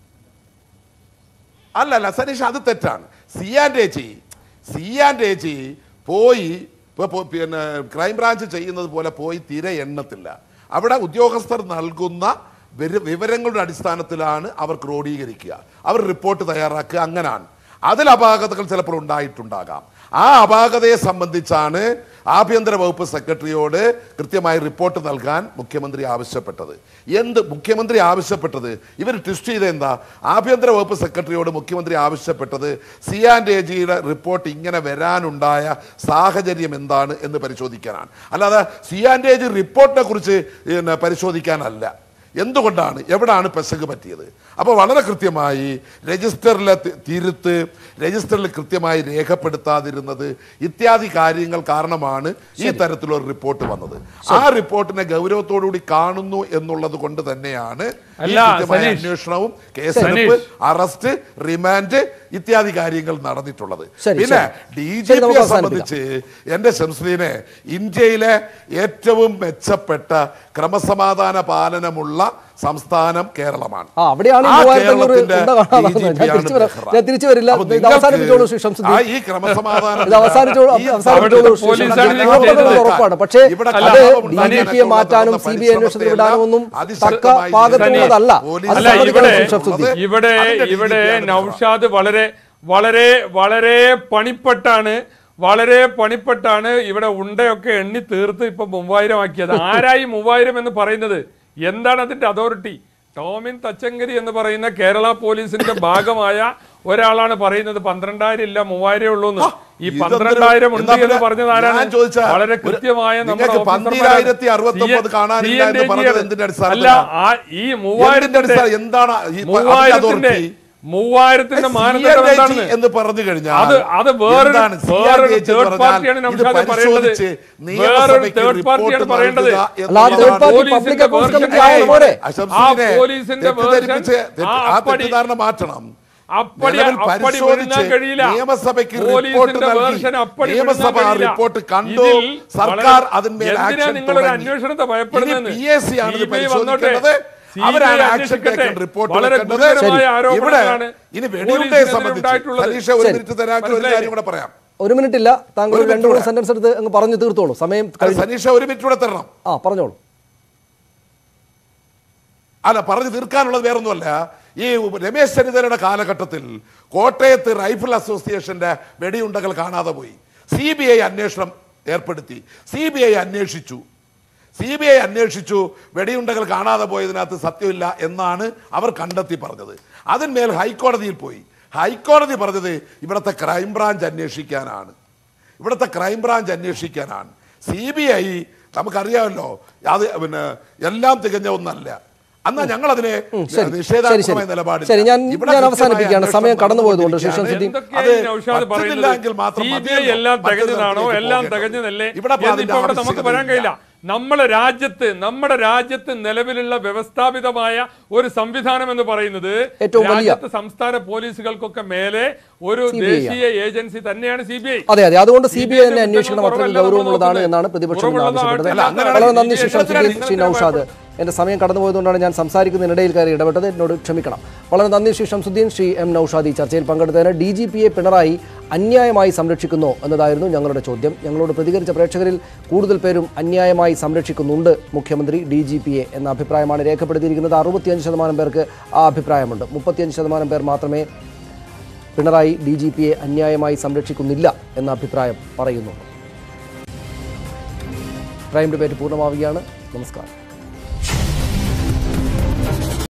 അല്ല അല്ല സനീഷ് അത് തെറ്റാണ് സിയാൻഡേച്ചി സിയാൻഡേച്ചി പോയി ഇപ്പൊ പോ- പിന്നെ ക്രൈംബ്രാഞ്ച് ചെയ്യുന്നത് പോലെ പോയി തിര എണ്ണത്തില്ല അവിടെ ഉദ്യോഗസ്ഥർ നൽകുന്ന വിര- വിവരങ്ങളുടെ അടിസ്ഥാനത്തിലാണ് അവർ ക്രോഡീകരിക്കുക അവർ റിപ്പോർട്ട് തയ്യാറാക്കുക അങ്ങനാണ് അതിൽ അപാകതകൾ ചിലപ്പോൾ ഉണ്ടായിട്ടുണ്ടാകാം ആ അപാകതയെ സംബന്ധിച്ചാണ് ആഭ്യന്തര വകുപ്പ് സെക്രട്ടറിയോട് കൃത്യമായി റിപ്പോർട്ട് നൽകാൻ മുഖ്യമന്ത്രി ആവശ്യപ്പെട്ടത് എന്ത് മുഖ്യമന്ത്രി ആവശ്യപ്പെട്ടത് ഇവർ ട്വിസ്റ്റ് ചെയ്ത് എന്താ ആഭ്യന്തര വകുപ്പ് സെക്രട്ടറിയോട് മുഖ്യമന്ത്രി ആവശ്യപ്പെട്ടത് സിയാൻഡ് ഏജിയുടെ റിപ്പോർട്ട് ഇങ്ങനെ വരാനുണ്ടായ സാഹചര്യം എന്താണ് എന്ന് പരിശോധിക്കാനാണ് അല്ലാതെ സിയാൻഡ് ഏജി റിപ്പോർട്ടിനെ കുറിച്ച് പിന്നെ പരിശോധിക്കാനല്ല എന്തുകൊണ്ടാണ് എവിടാണ് പെശക് പറ്റിയത് അപ്പോൾ വളരെ കൃത്യമായി രജിസ്റ്ററിലെ തി- തിരുത്ത് രജിസ്റ്ററിൽ കൃത്യമായി രേഖപ്പെടുത്താതിരുന്നത് ഇത്യാദി കാര്യങ്ങൾ കാരണമാണ് ഈ തരത്തിലൊരു റിപ്പോർട്ട് വന്നത് ആ റിപ്പോർട്ടിനെ ഗൗരവത്തോടുകൂടി കാണുന്നു എന്നുള്ളത് കൊണ്ട് തന്നെയാണ് ഈ അല്ല, കൃത്യമായ സനീഷ്. അന്വേഷണവും കേസെടുപ്പ് സനീഷ്. അറസ്റ്റ് റിമാൻഡ് ഇത്യാദി കാര്യങ്ങൾ നടന്നിട്ടുള്ളത് ശരി, പിന്നെ ശരി. ഡി ജി ശരി, നമുക്ക് പിയെ അവസാനിപ്പിക്കാം. സംബന്ധിച്ച് എന്റെ ശംസ്രീനെ ഇന്ത്യയിലെ ഏറ്റവും മെച്ചപ്പെട്ട ക്രമസമാധാന പാലനമുള്ള സംസ്ഥാനം കേരളമാണ് ആ, അവിടെയാണ് ഈ ആ മൂവായിരത്തി അഞ്ഞൂറ് കേരളത്തിന്റെ ഉണ്ട കാണാതെ DGP ഞാൻ ആണ് തിരിച്ചു വരാം. ബെഹ്റ. ഞാൻ തിരിച്ചു വരില്ല. അപ്പൊ ഇത് നിങ്ങൾക്ക് അവസാനിപ്പിച്ചോളൂ ശ്രീ ശംസുദ്ദീൻ. ആ ഈ ക്രമസമാധാനം ഇത് അവസാനിച്ചോളൂ ഈ അവസാനിപ്പിച്ചോളൂ ശ്രീ പോലീസാണ് ശംസുദ്ദീൻ. ഇതിലേക്ക് ഉറപ്പാണ് ചെയ്തത്. ഉറപ്പാണ് പക്ഷേ ഇവിടെ അത് കലാപം ഡി ജി പിയെ ഉണ്ടാക്കാനുള്ള മാറ്റാനും നടന്ന സി ബി ഐ അന്വേഷണത്തിന് വിടാനുമൊന്നും തക്ക അതിശക്തമായി പാകത്തിനുള്ളതല്ല പോലീസ് അത് അല്ല ഇവിടെ സമ്മതിക്കണം ശ്രീ ശംസുദ്ദീൻ. ഇവിടെ അതിന്റെ ഇവിടെ DGP ആണ് നൌഷാദ് വളരെ വളരെ വളരെ പണിപ്പെട്ടാണ് വളരെ പണിപ്പെട്ടാണ് ഇവിടെ ഉണ്ടയൊക്കെ എണ്ണി തീർത്ത് ഇപ്പൊ മൂവായിരം ആക്കിയത് ആരായി മൂവായിരം എന്ന് പറയുന്നത് എന്താണ് അതിന്റെ അതോറിറ്റി ടോമിൻ തച്ചങ്കരി എന്ന് പറയുന്ന കേരള പോലീസിന്റെ ഭാഗമായ ഒരാളാണ് പറയുന്നത് പന്ത്രണ്ടായിരം ഇല്ല മൂവായിരം ഉള്ളൂ എന്ന് ഈ ഇതെന്തൊരു- പന്ത്രണ്ടായിരം ഉണ്ട് എന്നാ എന്ന് പിന്നെ പറഞ്ഞത് ആരാണ് ഞാൻ ചോദിച്ചാ, വളരെ ഒരു- കൃത്യമായ നമ്മുടെ നിങ്ങൾക്ക് ഓഫീസർമാരാണ്. 12,069 സി- കാണാനില്ല എന്ന് സി പറഞ്ഞത് എൻ എന്തിന്റെ അല്ല അടിസ്ഥാനത്തിലാണ്? ആ ഈ എന്തിന്റെ മൂവായിരത്തിന്റെ അടിസ്ഥാനം എന്താണ് ഈ അതിന്റെ മൂവായിരത്തിന്റെ അതോറിറ്റി? മൂവായിരത്തിന്റെ മാനദണ്ഡം CNDG എന്താണെന്ന് എന്ന് പറഞ്ഞു കഴിഞ്ഞാൽ അത് അത് വേറൊരു എന്താണ് വേറൊരു CNDG തേർഡ് പറഞ്ഞാൽ പാർട്ടിയാണ് ഇത് നൗഷാദ് പറയേണ്ടത് പരിശോധിച്ച് വേറൊരു നിയമസഭയ്ക്ക് തേർഡ് പാർട്ടിയാണ് റിപ്പോർട്ട് പറയേണ്ടത് നൽകുക അല്ല, ആ എന്നുള്ളതാണ്. third party പോലീസിന്റെ public accounts version- committee ആയാൽ പോരെ? ആ ആ ശംസുദ്ദീനെ പോലീസിന്റെ തെറ്റിദ്ധരിപ്പിച്ച് version തെറ്റ്- ആ ആ അപ്പടി- തെറ്റിദ്ധാരണ മാറ്റണം അപ്പടി നിലവിൽ അപ്പടി പരിശോധിച്ച് വിഴുങ്ങാൻ കഴിയില്ല നിയമസഭയ്ക്ക് റിപ്പോർട്ട് പോലീസിന്റെ നൽകി version അപ്പടി നിയമസഭ വിഴുങ്ങാൻ ആ കഴിയില്ല. റിപ്പോർട്ട് കണ്ടു ഇതിൽ സർക്കാർ വളരെ- അതിന്മേൽ എന്തിനാ ആക്ഷൻ നിങ്ങളൊരു തുടങ്ങി. അന്വേഷണത്തെ ഇനി ഭയപ്പെടുന്നത് പി എസ് സി ആണ് ഇത് CBI വന്നോട്ടെ. പരിശോധിക്കേണ്ടത് CBI അവരാണ് ആക്ഷൻ അന്വേഷിക്കട്ടെ. ടേക്കൺ റിപ്പോർട്ട് വളരെ വെക്കേണ്ടത് ഗുരുതരമായ ഇവിടെ ആരോപണങ്ങളാണ് ഇനി വെടിയുണ്ടയെ പോലീസിനെതിരെ സംബന്ധിച്ച് ഉണ്ടായിട്ടുള്ളത്. സതീഷ ഒരു ശരി. മിനിറ്റ് തരാമെങ്കിൽ ഒരു കാര്യം കൂടെ പറയാം ഒരു മിനിറ്റ് ഇല്ല താങ്കൾ ഒരു ഒരു രണ്ട് മിനിറ്റ് മൂന്ന് കൂടെ. സെന്റൻസ് എടുത്ത് അങ്ങ് പറഞ്ഞു തീർത്തോളൂ സമയം അല്ല, കഴിഞ്ഞു സനീഷ ഒരു മിനിറ്റ് കൂടെ തരണം ആ പറഞ്ഞോളൂ അല്ല പറഞ്ഞു തീർക്കാനുള്ളത് വേറൊന്നുമല്ല ഈ രമേശ് ചെന്നിത്തലയുടെ കാലഘട്ടത്തിൽ കോട്ടയത്ത് റൈഫിൾ അസോസിയേഷന്റെ വെടിയുണ്ടകൾ കാണാതെ പോയി സി ബി ഐ അന്വേഷണം ഏർപ്പെടുത്തി സി ബി ഐ അന്വേഷിച്ചു സി ബി ഐ അന്വേഷിച്ചു വെടിയുണ്ടകൾ കാണാതെ പോയതിനകത്ത് സത്യമില്ല എന്നാണ് അവർ കണ്ടെത്തി പറഞ്ഞത് അതിന്മേൽ ഹൈക്കോടതിയിൽ പോയി ഹൈക്കോടതി പറഞ്ഞത് ഇവിടുത്തെ ക്രൈംബ്രാഞ്ച് അന്വേഷിക്കാനാണ് ഇവിടുത്തെ ക്രൈംബ്രാഞ്ച് അന്വേഷിക്കാനാണ് സി ബി ഐ നമുക്കറിയാമല്ലോ അത് പിന്നെ എല്ലാം തികഞ്ഞ ഒന്നല്ല അന്നാ ഞങ്ങൾ അതിനെ ശരി, ശരി, നിഷേധാത്മകമായ ശരി. നിലപാടില്ല. ശരി, ഞാൻ- ഇവിടെ ഞാൻ കൃത്യമായ അവസാനിപ്പിക്കുകയാണ്. സമയം അന്വേഷണം കടന്നുപോയതുകൊണ്ട് നടന്നുകൊണ്ടിരിക്കുകയാണ്. ശേഷം സിദ്ധി- എന്തൊക്കെയാണ് ഈ അത് നൗഷാദ് പറ്റുന്നില്ല എങ്കിൽ മാത്രം പറയുന്നത് മതിയല്ലോ. CBI എല്ലാം മറ്റൊരു തികഞ്ഞതാണോ തരത്തിലേക്ക് എല്ലാം പോകേണ്ടത്. തികഞ്ഞതല്ലേ ഇവിടെ അപ്പോൾ എന്നിപ്പോ അതിന്റെ ഇവിടെ നമുക്ക് പറയാൻ കഴിയില്ല നമ്മുടെ രാജ്യത്ത് നമ്മുടെ രാജ്യത്ത് നിലവിലുള്ള വ്യവസ്ഥാപിതമായ ഒരു സംവിധാനം എന്ന് പറയുന്നത് ഏറ്റവും വലിയ- രാജ്യത്ത് സംസ്ഥാന പോലീസുകൾക്കൊക്കെ മേലെ ഒരു CBI ദേശീയ ഏജൻസി തന്നെയാണ് സി ബി ഐ അതെ അതെ അതുകൊണ്ട് സി ബി ഐ തന്നെ അന്വേഷണം അത്രയും ഗൗരവമുള്ളതാണ് എന്നാണ് പ്രതിപക്ഷം ഇന്ന് ആവശ്യപ്പെട്ടത് അല്ല, അങ്ങനെയാണ് വളരെ നന്ദി ശ്രീ എന്തിനാണ് ഷംസുദ്ദീൻ ശ്രീ നിങ്ങൾ നൌഷാദ് എൻ്റെ സമയം കടന്നുപോയതുകൊണ്ടാണ് ഞാൻ സംസാരിക്കുന്നതിനിടയിൽ കയറി ഇടപെട്ടത് എന്നോട് ക്ഷമിക്കണം വളരെ നന്ദി ശ്രീ ഷംസുദ്ദീൻ ശ്രീ എം നൌഷാദി ചർച്ചയിൽ പങ്കെടുത്തതിന് ഡി ജി പിയെ പിണറായി അന്യായമായി സംരക്ഷിക്കുന്നു എന്നതായിരുന്നു ഞങ്ങളുടെ ചോദ്യം ഞങ്ങളോട് പ്രതികരിച്ച പ്രേക്ഷകരിൽ കൂടുതൽ പേരും അന്യായമായി സംരക്ഷിക്കുന്നുണ്ട് മുഖ്യമന്ത്രി ഡി ജി പിയെ എന്ന അഭിപ്രായമാണ് രേഖപ്പെടുത്തിയിരിക്കുന്നത് അറുപത്തിയഞ്ച് ശതമാനം പേർക്ക് ആ അഭിപ്രായമുണ്ട് മുപ്പത്തിയഞ്ച് ശതമാനം പേർ മാത്രമേ പിണറായി ഡി ജി പിയെ അന്യായമായി സംരക്ഷിക്കുന്നില്ല എന്ന അഭിപ്രായം പറയുന്നു പ്രൈം ഡിബേറ്റ് പൂർണ്ണമാവുകയാണ് നമസ്കാരം